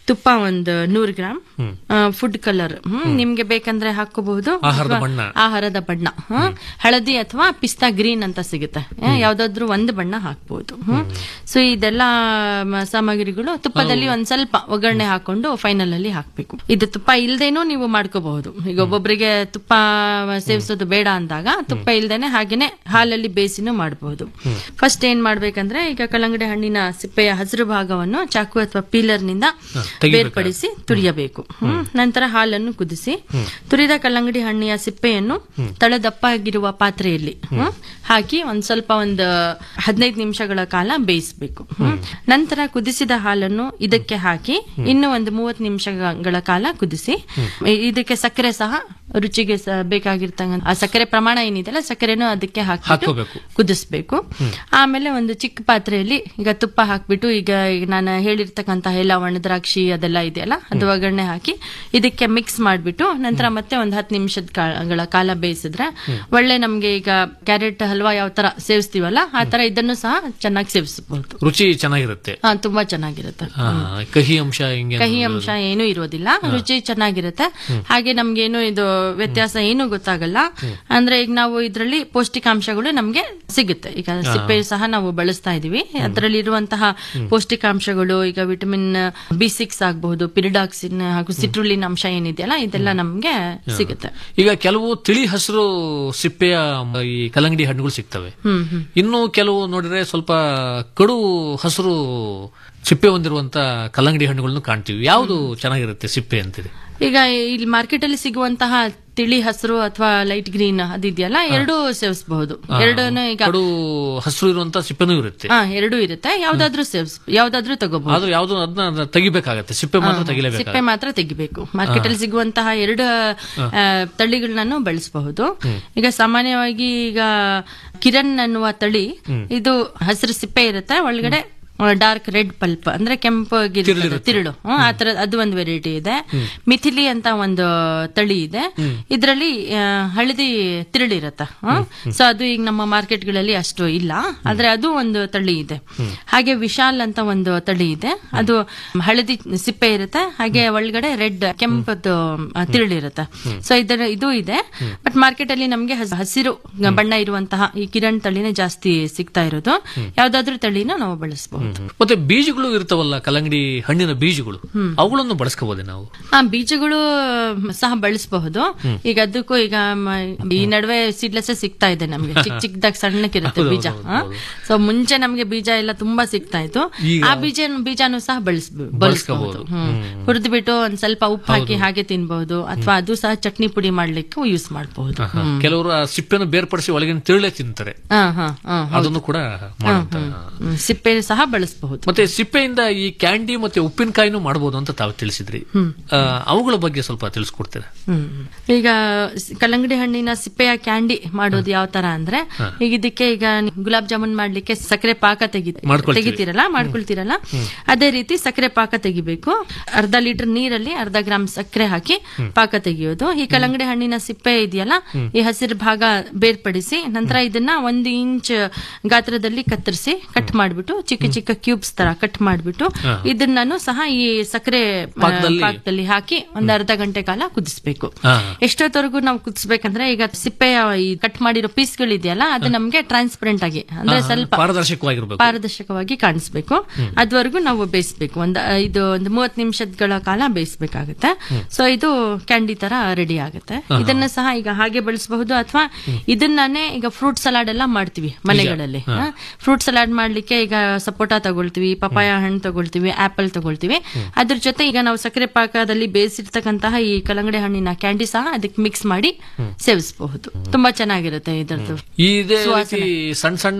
ತುಪ್ಪ ಒಂದು ನೂರು ಗ್ರಾಮ್ ಫುಡ್ ಕಲರ್ ನಿಮ್ಗೆ ಬೇಕಂದ್ರೆ ಹಾಕೋಬಹುದು ಆಹಾರದ ಅಥವಾ ಬಣ್ಣ. ಆಹಾರದ ಬಣ್ಣ ಹ್ಮ್. ಹಳದಿ ಅಥವಾ ಪಿಸ್ತಾ ಗ್ರೀನ್ ಅಂತ ಸಿಗುತ್ತೆ ಏ, ಯಾವ್ದಾದ್ರು ಒಂದು ಬಣ್ಣ ಹಾಕ್ಬಹುದು ಸೊ ಇದೆಲ್ಲ ಮ- ಸಾಮಗ್ರಿಗಳು ತುಪ್ಪದಲ್ಲಿ ಒಂದ್ ಸ್ವಲ್ಪ ಒಗ್ಗರಣೆ ಹಾಕೊಂಡು ಫೈನಲ್ ಅಲ್ಲಿ ಹಾಕ್ಬೇಕು ಇದು ತುಪ್ಪ ಇಲ್ದೇನೂ ನೀವು ಮಾಡ್ಕೋಬಹುದು ಈಗ ಒಬ್ಬೊಬ್ಬರಿಗೆ ತುಪ್ಪ ಸೇವಿಸೋದು ಬೇಡ ಅಂದಾಗ ತುಪ್ಪ ಇಲ್ದೇನೆ ಹಾಗೇನೆ ಹಾಲಲ್ಲಿ ಬೇಯಿಸಿನೂ ಮಾಡಬಹುದು ಫಸ್ಟ್ ಏನ್ ಮಾಡ್ಬೇಕಂದ್ರೆ ಈಗ ಕಲ್ಲಂಗಡಿ ಹಣ್ಣಿನ ಸಿಪ್ಪೆಯ ಹಸಿರು ಭಾಗವನ್ನು ಚಾಕು ಅಥವಾ ಪೀಲರ್ ನಿಂದ ತೆಗಿಬೇಕಾ? ಬೇರ್ಪಡಿಸಿ ತುರಿಯಬೇಕು ಹ್ಮ್. ನಂತರ ಹಾಲನ್ನು ಕುದಿಸಿ ತುರಿದ ಕಲ್ಲಂಗಡಿ ಹಣ್ಣಿನ ಸಿಪ್ಪೆಯನ್ನು ತಳದಪ್ಪ ಆಗಿರುವ ಪಾತ್ರೆಯಲ್ಲಿ ಹ್ಮ್, ಹಾಕಿ ಒಂದ್ ಸ್ವಲ್ಪ ಒಂದು ಹದಿನೈದು ನಿಮಿಷಗಳ ಕಾಲ ಬೇಯಿಸಬೇಕು ನಂತರ ಕುದಿಸಿದ ಹಾಲನ್ನು ಇದಕ್ಕೆ ಹಾಕಿ ಇನ್ನು ಒಂದು ಮೂವತ್ತು ನಿಮಿಷಗಳ ಕಾಲ ಕುದಿಸಿ ಇ- ಇದಕ್ಕೆ ಸಕ್ಕರೆ ಸಹ ರುಚಿಗೆ ಸ- ಬೇಕಾಗಿರ್ತಕ್ಕಂಥ ಆ ಸಕ್ಕರೆ ಪ್ರಮಾಣ ಏನಿದೆಯಲ್ಲ ಸಕ್ಕರೆನೂ ಅದಕ್ಕೆ ಹಾಕಿ ಹಾಕೋಬೇಕು. ಕುದಿಸ್ಬೇಕು ಆಮೇಲೆ ಒಂದು ಚಿಕ್ಕ ಪಾತ್ರೆಯಲ್ಲಿ ಈಗ ತುಪ್ಪ ಹಾಕ್ಬಿಟ್ಟು ಈಗ ಈಗ ನಾನು ಹೇಳಿರ್ತಕ್ಕಂತಹ ಎಲ್ಲ ಒಣದ್ರಾಕ್ಷಿ ಅದೆಲ್ಲ ಇದೆಯಲ್ಲ ಅದು ಒಗ್ಗರಣೆ ಹಾಕಿ ಇದಕ್ಕೆ ಮಿಕ್ಸ್ ಮಾಡ್ಬಿಟ್ಟು ನಂತರ ಮತ್ತೆ ಒಂದು ಹತ್ತು ನಿಮಿಷದ ಕಾಲ ಕಾಲ ಬೇಯಿಸಿದ್ರೆ ಒಳ್ಳೆ ನಮ್ಗೆ ಈಗ ಕ್ಯಾರೆಟ್ ಹಲ್ವಾ ಯಾವ ತರ ಸೇವಿಸ್ತೀವಲ್ಲ ಆ ತರ ಇದನ್ನು ಸಹ ಚೆನ್ನಾಗಿ ಸೇವಿಸಬಹುದು ರುಚಿ ಚೆನ್ನಾಗಿರುತ್ತೆ ಹಾ ತುಂಬಾ ಚೆನ್ನಾಗಿರುತ್ತೆ ಆ, ಕಹಿ ಅಂಶ ಹಿಂಗೆ ಕಹಿ ಅಂಶ ಏನೂ ಇರೋದಿಲ್ಲ ರುಚಿ ಚೆನ್ನಾಗಿರುತ್ತೆ ಹಾಗೆ ನಮ್ಗೇನು ಇದು ವ್ಯತ್ಯಾಸ ಏನು ಗೊತ್ತಾಗಲ್ಲ ಅಂದ್ರೆ ಈಗ ನಾವು ಇದರಲ್ಲಿ ಪೌಷ್ಟಿಕಾಂಶಗಳು ನಮ್ಗೆ ಸಿಗುತ್ತೆ ಈಗ ಸಿಪ್ಪೆ ಸಹ ನಾವು ಬಳಸ್ತಾ ಇದೀವಿ ಅದರಲ್ಲಿ ಇರುವಂತಹ ಪೌಷ್ಟಿಕಾಂಶಗಳು ಈಗ ವಿಟಮಿನ್ ಬಿ ಸಿಕ್ಸ್ ಆಗಬಹುದು ಪಿರಿಡಾಕ್ಸಿನ್ ಹಾಗೂ ಸಿಟ್ರುಲಿನ್ ಅಂಶ ಏನಿದೆಯಲ್ಲ ಇದೆಲ್ಲ ನಮ್ಗೆ ಸಿಗುತ್ತೆ ಈಗ ಕೆಲವು ತಿಳಿ ಹಸಿರು ಸಿಪ್ಪೆಯ ಈ ಕಲ್ಲಂಗಡಿ ಹಣ್ಣುಗಳು ಸಿಗ್ತವೆ ಹ್ಮ್ ಹ್ಮ್ ಇನ್ನು ಕೆಲವು ನೋಡಿದ್ರೆ ಸ್ವಲ್ಪ ಕಡು ಹಸಿರು ಸಿಪ್ಪೆ ಹೊಂದಿರುವಂತ ಕಲ್ಲಂಗಡಿ ಹಣ್ಣುಗಳನ್ನು ಕಾಣ್ತೀವಿ ಯಾವುದು ಚೆನ್ನಾಗಿರುತ್ತೆ ಸಿಪ್ಪೆ ಅಂತೀರಿ ಈಗ ಇಲ್ಲಿ ಮಾರ್ಕೆಟ್ ಅಲ್ಲಿ ಸಿಗುವಂತಹ ತಿಳಿ ಹಸಿರು ಅಥವಾ ಲೈಟ್ ಗ್ರೀನ್ ಅದಿದೆಯಲ್ಲ ಎರಡೂ ಸೇವಿಸಬಹುದು ಆ, ಎರಡನ್ನು ಈಗ ಕಡು ಹಸಿರು ಇರುವಂತ ಸಿಪ್ಪೆನೂ ಇರುತ್ತೆ ಹಾ ಎರಡೂ ಇರುತ್ತೆ ಯಾವ್ದಾದ್ರೂ ಸೇವ್ಸ್ ಯಾವ್ದಾದ್ರೂ ತಗೋಬಹುದು ಆದ್ರೂ ಯಾವ್ದು ಅದನ್ನ ತೆಗಿಬೇಕಾಗತ್ತೆ ಸಿಪ್ಪೆ ಮಾತ್ರ ಸಿಪ್ಪೆ ತೆಗಿಲೇಬೇಕು ಮಾತ್ರ ತೆಗಿಬೇಕು ಮಾರ್ಕೆಟ್ ಅಲ್ಲಿ ಸಿಗುವಂತಹ ಎರಡು ಆ, ತಳಿಗಳನ್ನ ಬಳಸಬಹುದು ಈಗ ಸಾಮಾನ್ಯವಾಗಿ ಈಗ ಕಿರಣ್ ಅನ್ನುವ ತಳಿ ಇದು ಹಸಿರು ಸಿಪ್ಪೆ ಇರುತ್ತೆ ಒಳಗಡೆ ಡಾರ್ಕ್ ರೆಡ್ ಪಲ್ಪ್ ಅಂದ್ರೆ ಕೆಂಪು ತಿರುಳು ಹ್ಮ್, ಆ ತರ ಅದು ಒಂದು ವೆರೈಟಿ ಇದೆ ಮಿಥಿಲಿ ಅಂತ ಒಂದು ತಳಿ ಇದೆ ಇದರಲ್ಲಿ ಹಳದಿ ತಿರುಳಿರುತ್ತೆ ಸೊ ಅದು ಈಗ ನಮ್ಮ ಮಾರ್ಕೆಟ್ಗಳಲ್ಲಿ ಅಷ್ಟು ಇಲ್ಲ ಆದ್ರೆ ಅದು ಒಂದು ತಳಿ ಇದೆ ಹಾಗೆ ವಿಶಾಲ್ ಅಂತ ಒಂದು ತಳಿ ಇದೆ ಅದು ಹಳದಿ ಸಿಪ್ಪೆ ಇರುತ್ತೆ ಹಾಗೆ ಒಳಗಡೆ ರೆಡ್ ಕೆಂಪದ್ದು ಆ, ತಿರುಳಿರುತ್ತೆ ಸೊ ಇದರ ಇದು ಇದೆ ಬಟ್ ಮಾರ್ಕೆಟ್ ಅಲ್ಲಿ ನಮ್ಗೆ ಹಸ್- ಹಸಿರು ಬಣ್ಣ ಇರುವಂತಹ ಈ ಕಿರಣ್ ತಳಿನೇ ಜಾಸ್ತಿ ಸಿಗ್ತಾ ಇರೋದು ಯಾವ್ದಾದ್ರು ತಳಿನ ನಾವು ಬಳಸಬಹುದು ಮತ್ತೆ ಬೀಜಗಳು ಇರ್ತಾವಲ್ಲ ಕಲ್ಲಂಗಡಿ ಹಣ್ಣಿನ ಬೀಜಗಳು ಅವುಗಳನ್ನು ಬಳಸ್ಕೋಬೋದೆ ನಾವು ಆ ಬೀಜಗಳು ಸಹ ಬಳಸಬಹುದು ಈಗ ಅದಕ್ಕೂ ಈಗ ಮ- ಈ ನಡುವೆ ಸೀಡ್ಲೆಸ್ ಸಿಗ್ತಾ ಇದೆ ನಮ್ಗೆ ಚಿಕ್ಕ ಚಿಕ್ಕದಾಗಿ ಸಣ್ಣಕ್ಕಿರುತ್ತೆ ಹೌದು, ಬೀಜ ಹೌದು, ಸೊ ಮುಂಚೆ ನಮ್ಗೆ ಬೀಜ ಎಲ್ಲ ತುಂಬಾ ಸಿಗ್ತಾ ಇತ್ತು ಈಗ- ಆ ಬೀಜ ಬೀಜಾನು ಸಹ ಬಳಸ್ ಬಳಸಬಹುದು ಹುರಿದು ಬಿಟ್ಟು ಒಂದ್ ಸ್ವಲ್ಪ ಉಪ್ಪು ಹಾಕಿ ಹಾಗೆ ತಿನ್ಬಹುದು ಅಥವಾ ಅದು ಸಹ ಚಟ್ನಿ ಪುಡಿ ಮಾಡ್ಲಿಕ್ಕೆ ಯೂಸ್ ಮಾಡಬಹುದು ಆಹಾ. ಕೆಲವರು ಆ ಸಿಪ್ಪೆಯನ್ನು ಬೇರ್ಪಡಿಸಿ ಒಳಗಿನ ತಿರುಳೆ ತಿಂತಾರೆ ಹಾ ಹಾ ಹಾ ಹೌದು. ಅದನ್ನು ಕೂಡ ಮಾಡುವಂತ ಹ್ಮ್. ಸಿಪ್ಪೆ ಸಹ ಬಳಸಬಹುದು ಮತ್ತೆ ಸಿಪ್ಪೆಯಿಂದ ಈ ಕ್ಯಾಂಡಿ ಮತ್ತೆ ಉಪ್ಪಿನಕಾಯಿನೂ ಮಾಡಬಹುದು ಅಂತ ತಾವು ತಿಳಿಸಿದ್ರಿ ಆ, ಅವುಗಳ ಬಗ್ಗೆ ಸ್ವಲ್ಪ ತಿಳಿಸ್ಕೊಡ್ತೀರಾ ಹ್ಮ್. ಈಗ ಸ್- ಕಲ್ಲಂಗಡಿ ಹಣ್ಣಿನ ಸಿಪ್ಪೆಯ ಕ್ಯಾಂಡಿ ಮಾಡೋದು ಯಾವ ತರ ಅಂದ್ರೆ ಈಗ ಇದಕ್ಕೆ ಈಗ ನೀವು ಗುಲಾಬ್ ಜಾಮೂನ್ ಮಾಡ್ಲಿಕ್ಕೆ ಸಕ್ಕರೆ ಪಾಕ ತೆಗಿ ಮಾಡ್ಕೊಳ್ತೀವಿ. ತೆಗಿತೀರಲ್ಲ ಮಾಡ್ಕೊಳ್ತೀರಲ್ಲ ಅದೇ ರೀತಿ ಸಕ್ಕರೆ ಪಾಕ ತೆಗಿಬೇಕು ಅರ್ಧ ಲೀಟರ್ ನೀರಲ್ಲಿ ಅರ್ಧ ಗ್ರಾಮ್ ಸಕ್ಕರೆ ಹಾಕಿ ಪಾಕ ತೆಗಿಯೋದು ಈ ಕಲ್ಲಂಗಡಿ ಹಣ್ಣಿನ ಸಿಪ್ಪೆ ಇದೆಯಲ್ಲ ಈ ಹಸಿರು ಭಾಗ ಬೇರ್ಪಡಿಸಿ ನಂತರ ಇದನ್ನ ಒಂದು ಇಂಚ್ ಗಾತ್ರದಲ್ಲಿ ಕತ್ತರಿಸಿ ಕಟ್ ಮಾಡ್ಬಿಟ್ಟು ಚಿಕ್ಕ ಚಿಕ್ಕ ಕ್ಯೂಬ್ಸ್ ತರ ಕಟ್ ಮಾಡ್ಬಿಟ್ಟು ಇದನ್ನೂ ಸಹ ಈ ಸಕ್ಕರೆ ಆ, ಪಾಕದಲ್ಲಿ- ಪಾಕದಲ್ಲಿ ಹಾಕಿ ಒಂದ್ ಅರ್ಧ ಗಂಟೆ ಕಾಲ ಕುದಿಸ್ಬೇಕು ಹಾ. ಎಷ್ಟೊತ್ತವರೆಗೂ ನಾವು ಕುದಿಸ್ಬೇಕಂದ್ರೆ ಈಗ ಸಿಪ್ಪೆಯ ಈ ಕಟ್ ಮಾಡಿರೋ ಪೀಸ್ಗಳು ಇದೆಯಲ್ಲ ಅದು ನಮ್ಗೆ ಟ್ರಾನ್ಸ್ಪರೆಂಟ್ ಆಗಿ ಅಂದ್ರೆ ಹಾ, ಸ್ವಲ್ಪ ಪಾರದರ್ಶಕವಾಗಿರ್ಬೇಕು ಪಾರದರ್ಶಕವಾಗಿ ಕಾಣಿಸ್ಬೇಕು ಅದುವರೆಗೂ ನಾವು ಬೇಯಿಸ್ಬೇಕು ಒಂದ್ ಇದು ಒಂದು ಮೂವತ್ ನಿಮಿಷಗಳ ಕಾಲ ಬೇಯಿಸ್ಬೇಕಾಗುತ್ತೆ ಸೊ ಇದು ಕ್ಯಾಂಡಿ ತರ ರೆಡಿ ಆಗುತ್ತೆ ಇದನ್ನ ಸಹ ಈಗ ಹಾಗೆ ಬಳಸಬಹುದು ಅಥವಾ ಇದನ್ನೇ ಈಗ ಫ್ರೂಟ್ ಸಲಾಡ್ ಎಲ್ಲ ಮಾಡ್ತೀವಿ ಮನೆಗಳಲ್ಲಿ ಫ್ರೂಟ್ ಸಲಾಡ್ ಮಾಡ್ಲಿಕ್ಕೆ ಈಗ ಸಪೋಟಾ ತಗೊಳ್ತೀವಿ ಪಪಾಯ ಹಣ್ಣು ತಗೊಳ್ತೀವಿ ಆಪಲ್ ತಗೊಳ್ತೀವಿ ಅದ್ರ ಜೊತೆ ಈಗ ನಾವು ಸಕ್ಕರೆ ಪಾಕದಲ್ಲಿ ಬೇಯಿಸಿರ್ತಕ್ಕಂತಹ ಈ ಕಲ್ಲಂಗಡಿ ಹಣ್ಣಿನ ಕ್ಯಾಂಡಿ ಸಹ ಅದಕ್ಕೆ ಮಿಕ್ಸ್ ಮಾಡಿ ಸೇವಿಸಬಹುದು ತುಂಬಾ ಚೆನ್ನಾಗಿರುತ್ತೆ ಇದರದ್ದು ಇದೇ ರೀತಿ ಸಣ್ಣ ಸಣ್ಣ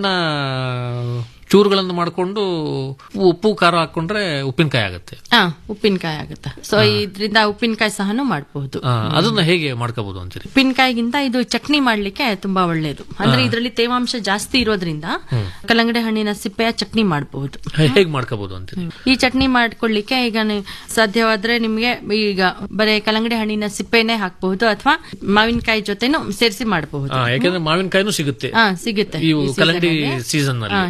ಚೂರುಗಳನ್ನು ಮಾಡಿಕೊಂಡು ಉಪ್ಪು ಖಾರ ಹಾಕೊಂಡ್ರೆ ಉಪ್ಪಿನಕಾಯಿ ಆಗುತ್ತೆ ಹಾ ಉಪ್ಪಿನಕಾಯಿ ಆಗುತ್ತೆ ಸೊ ಇದರಿಂದ ಉಪ್ಪಿನಕಾಯಿ ಸಹನು ಮಾಡಬಹುದು ಆ, ಅದನ್ನ ಹೇಗೆ ಮಾಡ್ಕೋಬಹುದು ಅಂತೀರಿ ಉಪ್ಪಿನಕಾಯಿಗಿಂತ ಇದು ಚಟ್ನಿ ಮಾಡ್ಲಿಕ್ಕೆ ತುಂಬಾ ಒಳ್ಳೇದು ಅಂದ್ರೆ ಇದರಲ್ಲಿ ತೇವಾಂಶ ಜಾಸ್ತಿ ಇರೋದ್ರಿಂದ ಕಲ್ಲಂಗಡಿ ಹಣ್ಣಿನ ಸಿಪ್ಪೆಯ ಚಟ್ನಿ ಮಾಡಬಹುದು ಹೇಗೆ ಮಾಡ್ಕೋಬಹುದು ಅಂತೀರಿ ಈ ಚಟ್ನಿ ಮಾಡ್ಕೊಳ್ಳಿಕ್ಕೆ ಈಗ ನೀವು ಸಾಧ್ಯವಾದ್ರೆ ನಿಮ್ಗೆ ಈಗ ಬರೀ ಕಲ್ಲಂಗಡಿ ಹಣ್ಣಿನ ಸಿಪ್ಪೆನೆ ಹಾಕಬಹುದು ಅಥವಾ ಮಾವಿನಕಾಯಿ ಜೊತೆನೂ ಸೇರಿಸಿ ಮಾಡಬಹುದು ಆ, ಯಾಕಂದ್ರೆ ಮಾವಿನಕಾಯಿನೂ ಸಿಗುತ್ತೆ ಹಾ ಸಿಗುತ್ತೆ ಇವು ಈ season ಕಲ್ಲಂಗಡಿ ಅಲ್ಲಿ. ಸೀಸನ್ ಹಾ, ನಲ್ಲಿ ಈ ಸೀಸನ್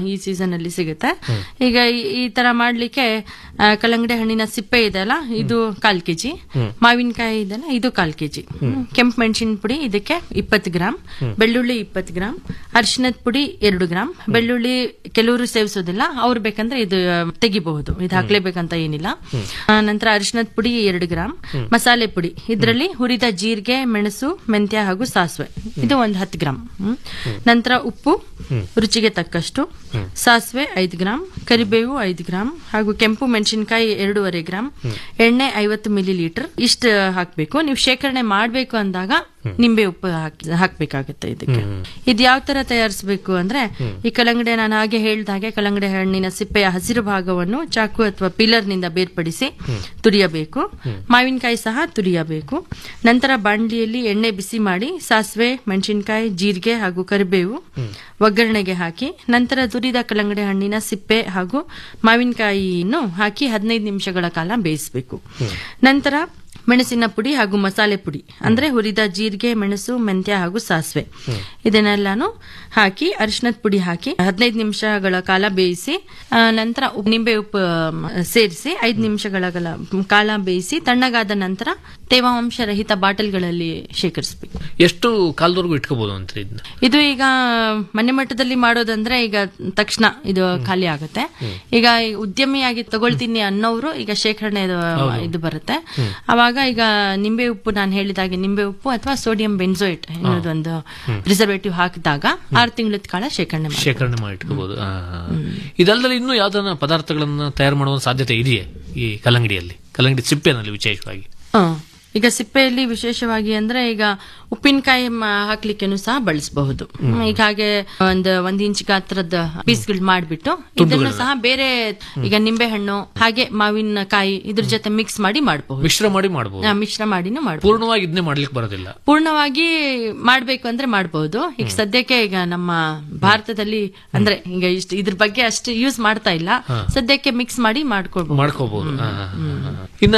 ಮ್ಯಾಗಝನ್ ಅಲ್ಲಿ ಸಿಗುತ್ತೆ ಈಗ ಈ- ಈ ತರ ಮಾಡ್ಲಿಕ್ಕೆ ಆ, ಕಲ್ಲಂಗಡಿ ಹಣ್ಣಿನ ಸಿಪ್ಪೆ ಇದೆಯಲ್ಲ ಇದು ಕಾಲ್ ಕೆಜಿ ಹ್ಮ್. ಮಾವಿನಕಾಯಿ ಇದೆಯಲ್ಲ ಇದು ಕಾಲ್ ಕೆಜಿ ಕೆಂಪು ಮೆಣಸಿನ ಪುಡಿ ಇದಕ್ಕೆ ಇಪ್ಪತ್ತು ಗ್ರಾಮ್ ಹ್ಮ್. ಬೆಳ್ಳುಳ್ಳಿ ಇಪ್ಪತ್ತು ಗ್ರಾಮ್ ಅರಿಶಿನದ ಪುಡಿ ಎರಡು ಗ್ರಾಮ್ ಬೆಳ್ಳುಳ್ಳಿ ಕೆಲವರು ಸೇವಿಸೋದಿಲ್ಲ ಅವ್ರು ಬೇಕಂದ್ರೆ ಇದು ಆ, ತೆಗಿಬಹುದು ಇದು ಹಾಕ್ಲೇಬೇಕಂತ ಏನಿಲ್ಲ ಆ, ನಂತರ ಅರಿಶಿನದ ಪುಡಿ ಎರಡು ಗ್ರಾಮ್ ಹ್ಮ್. ಮಸಾಲೆ ಪುಡಿ ಇದರಲ್ಲಿ ಹುರಿದ ಜೀರಿಗೆ ಮೆಣಸು ಮೆಂತ್ಯ ಹಾಗೂ ಸಾಸಿವೆ ಇದು ಒಂದು ಹತ್ತು ಗ್ರಾಮ್ ಹ್ಮ್. ನಂತರ ಉಪ್ಪು ಹ್ಮ್. ರುಚಿಗೆ ತಕ್ಕಷ್ಟು ಸಾಸಿವೆ ಐದು ಗ್ರಾಮ್ ಕರಿಬೇವು ಐದು ಗ್ರಾಮ್ ಹಾಗೂ ಕೆಂಪು ಮೆಣಸಿನಕಾಯಿ ಎರಡೂವರೆ ಗ್ರಾಮ್ ಎಣ್ಣೆ ಐವತ್ತು ಮಿಲಿ ಲೀಟರ್ ಇಷ್ಟು ಹಾಕ್ಬೇಕು ನೀವು ಶೇಖರಣೆ ಮಾಡಬೇಕು ಅಂದಾಗ ನಿಂಬೆ ಉಪ್ಪು ಹಾಕಿ ಹಾಕ್ಬೇಕಾಗುತ್ತೆ ಇದಕ್ಕೆ ಇದು ಯಾವ ತರ ತಯಾರಿಸಬೇಕು ಅಂದ್ರೆ ಈ ಕಲ್ಲಂಗಡಿ ನಾನು ಹಾಗೆ ಹೇಳ್ದ ಹಾಗೆ ಕಲ್ಲಂಗಡಿ ಹಣ್ಣಿನ ಸಿಪ್ಪೆಯ ಹಸಿರು ಭಾಗವನ್ನು ಚಾಕು ಅಥವಾ ಪಿಲ್ಲರ್ ನಿಂದ ಬೇರ್ಪಡಿಸಿ ತುರಿಯಬೇಕು ಮಾವಿನಕಾಯಿ ಸಹ ತುರಿಯಬೇಕು ನಂತರ ಬಾಣಲಿಯಲ್ಲಿ ಎಣ್ಣೆ ಬಿಸಿ ಮಾಡಿ ಸಾಸಿವೆ ಮೆಣಸಿನಕಾಯಿ ಜೀರಿಗೆ ಹಾಗೂ ಕರಿಬೇವು ಒಗ್ಗರಣೆಗೆ ಹಾಕಿ ನಂತರ ತುರಿದ ಕಲ್ಲಂಗಡಿ ಹಣ್ಣಿನ ಸಿಪ್ಪೆ ಹಾಗೂ ಮಾವಿನಕಾಯಿಯನ್ನು ಹಾಕಿ ಹದಿನೈದು ನಿಮಿಷಗಳ ಕಾಲ ಬೇಯಿಸಬೇಕು ನಂತರ ಮೆಣಸಿನ ಪುಡಿ ಹಾಗೂ ಮಸಾಲೆ ಪುಡಿ ಅಂದ್ರೆ ಹುರಿದ ಜೀರಿಗೆ ಮೆಣಸು ಮೆಂತ್ಯ ಹಾಗೂ ಸಾಸಿವೆ ಇದನ್ನೆಲ್ಲಾನು ಹಾಕಿ ಅರಿಶಿನದ ಪುಡಿ ಹಾಕಿ ಹದಿನೈದು ನಿಮಿಷಗಳ ಕಾಲ ಬೇಯಿಸಿ ಆ, ನಂತರ ಉಪ್- ನಿಂಬೆ ಉಪ್ಪು ಸೇರಿಸಿ ಐದು ನಿಮಿಷಗಳ ಕಾಲ- ಕಾಲ ಬೇಯಿಸಿ ತಣ್ಣಗಾದ ನಂತರ ತೇವಾಂಶ ರಹಿತ ಬಾಟಲ್ಗಳಲ್ಲಿ ಶೇಖರಿಸಬೇಕು ಎಷ್ಟು ಕಾಲದವರೆಗೂ ಇಟ್ಕೋಬಹುದು ಅಂತ ಇದನ್ನ ಇದು ಈಗ ಮನೆ ಮಟ್ಟದಲ್ಲಿ ಮಾಡೋದಂದ್ರೆ ಈಗ ತಕ್ಷಣ ಇದು ಖಾಲಿ ಆಗುತ್ತೆ ಈಗ ಈ ಉದ್ಯಮಿಯಾಗಿ ತಗೊಳ್ತೀನಿ ಅನ್ನೋರು ಈಗ ಶೇಖರಣೆ ಇದು- ಹೌದು. ಇದು ಬರುತ್ತೆ ಅವಾಗ ಈಗ ನಿಂಬೆ ಉಪ್ಪು ನಾನು ಹೇಳಿದಾಗೆ ನಿಂಬೆ ಉಪ್ಪು ಅಥವಾ ಸೋಡಿಯಂ ಬೆನ್ಸೋಯಿಟ್ ಅನ್ನೋದೊಂದು ಪ್ರಿಸರ್ವೇಟಿವ್ ಹಾಕಿದಾಗ ಆರು ತಿಂಗಳದ ಕಾಲ ಶೇಖರಣೆ ಮಾಡಿ ಶೇಖರಣೆ ಮಾಡಿ ಇಟ್ಕೋಬಹುದು ಇದಲ್ಲದೆ ಇನ್ನೂ ಯಾವ್ದಾನ ಪದಾರ್ಥಗಳನ್ನ ತಯಾರು ಮಾಡುವ ಸಾಧ್ಯತೆ ಇದೆಯೇ ಈ ಕಲ್ಲಂಗಡಿಯಲ್ಲಿ ಕಲ್ಲಂಗಡಿ ಸಿಪ್ಪೆನಲ್ಲಿ ವಿಶೇಷವಾಗಿ ಹ್ಮ್. ಈಗ ಸಿಪ್ಪೆಯಲ್ಲಿ ವಿಶೇಷವಾಗಿ ಅಂದ್ರೆ ಈಗ ಉಪ್ಪಿನಕಾಯಿ ಹಾಕ್ಲಿಕ್ಕೆನು ಸಹ ಬಳಸಬಹುದು ಈಗ ಹಾಗೆ ಒಂದು ಒಂದ್ ಇಂಚ್ ಗಾತ್ರದ ಪೀಸ್ಗಳು ಮಾಡ್ಬಿಟ್ಟು ಇದನ್ನು ತುಂಡುಗಳನ್ನ. ಸಹ ಬೇರೆ ಈಗ ನಿಂಬೆ ಹಣ್ಣು ಹಾಗೆ ಮಾವಿನಕಾಯಿ ಇದ್ರ ಜೊತೆ ಮಿಕ್ಸ್ ಮಾಡಿ ಮಾಡಬಹುದು ಮಿಶ್ರ ಮಾಡಿ ಮಾಡಬಹುದು ಮಿಶ್ರ ಮಾಡಿನೂ ಮಾಡಬಹುದು ಪೂರ್ಣವಾಗಿ ಇದನ್ನೇ ಮಾಡ್ಲಿಕ್ಕೆ ಬರೋದಿಲ್ಲ ಪೂರ್ಣವಾಗಿ ಮಾಡ್ಬೇಕು ಅಂದ್ರೆ ಮಾಡಬಹುದು ಈಗ ಸದ್ಯಕ್ಕೆ ಈಗ ನಮ್ಮ ಭಾರತದಲ್ಲಿ ಅಂದ್ರೆ ಈಗ ಇಷ್ಟು ಇದ್ರ ಬಗ್ಗೆ ಅಷ್ಟು ಯೂಸ್ ಮಾಡ್ತಾ ಇಲ್ಲ ಹಾ. ಸದ್ಯಕ್ಕೆ ಮಿಕ್ಸ್ ಮಾಡಿ ಮಾಡ್ಕೊಳ್ಬಹುದು ಮಾಡ್ಕೋಬಹುದು ಇನ್ನ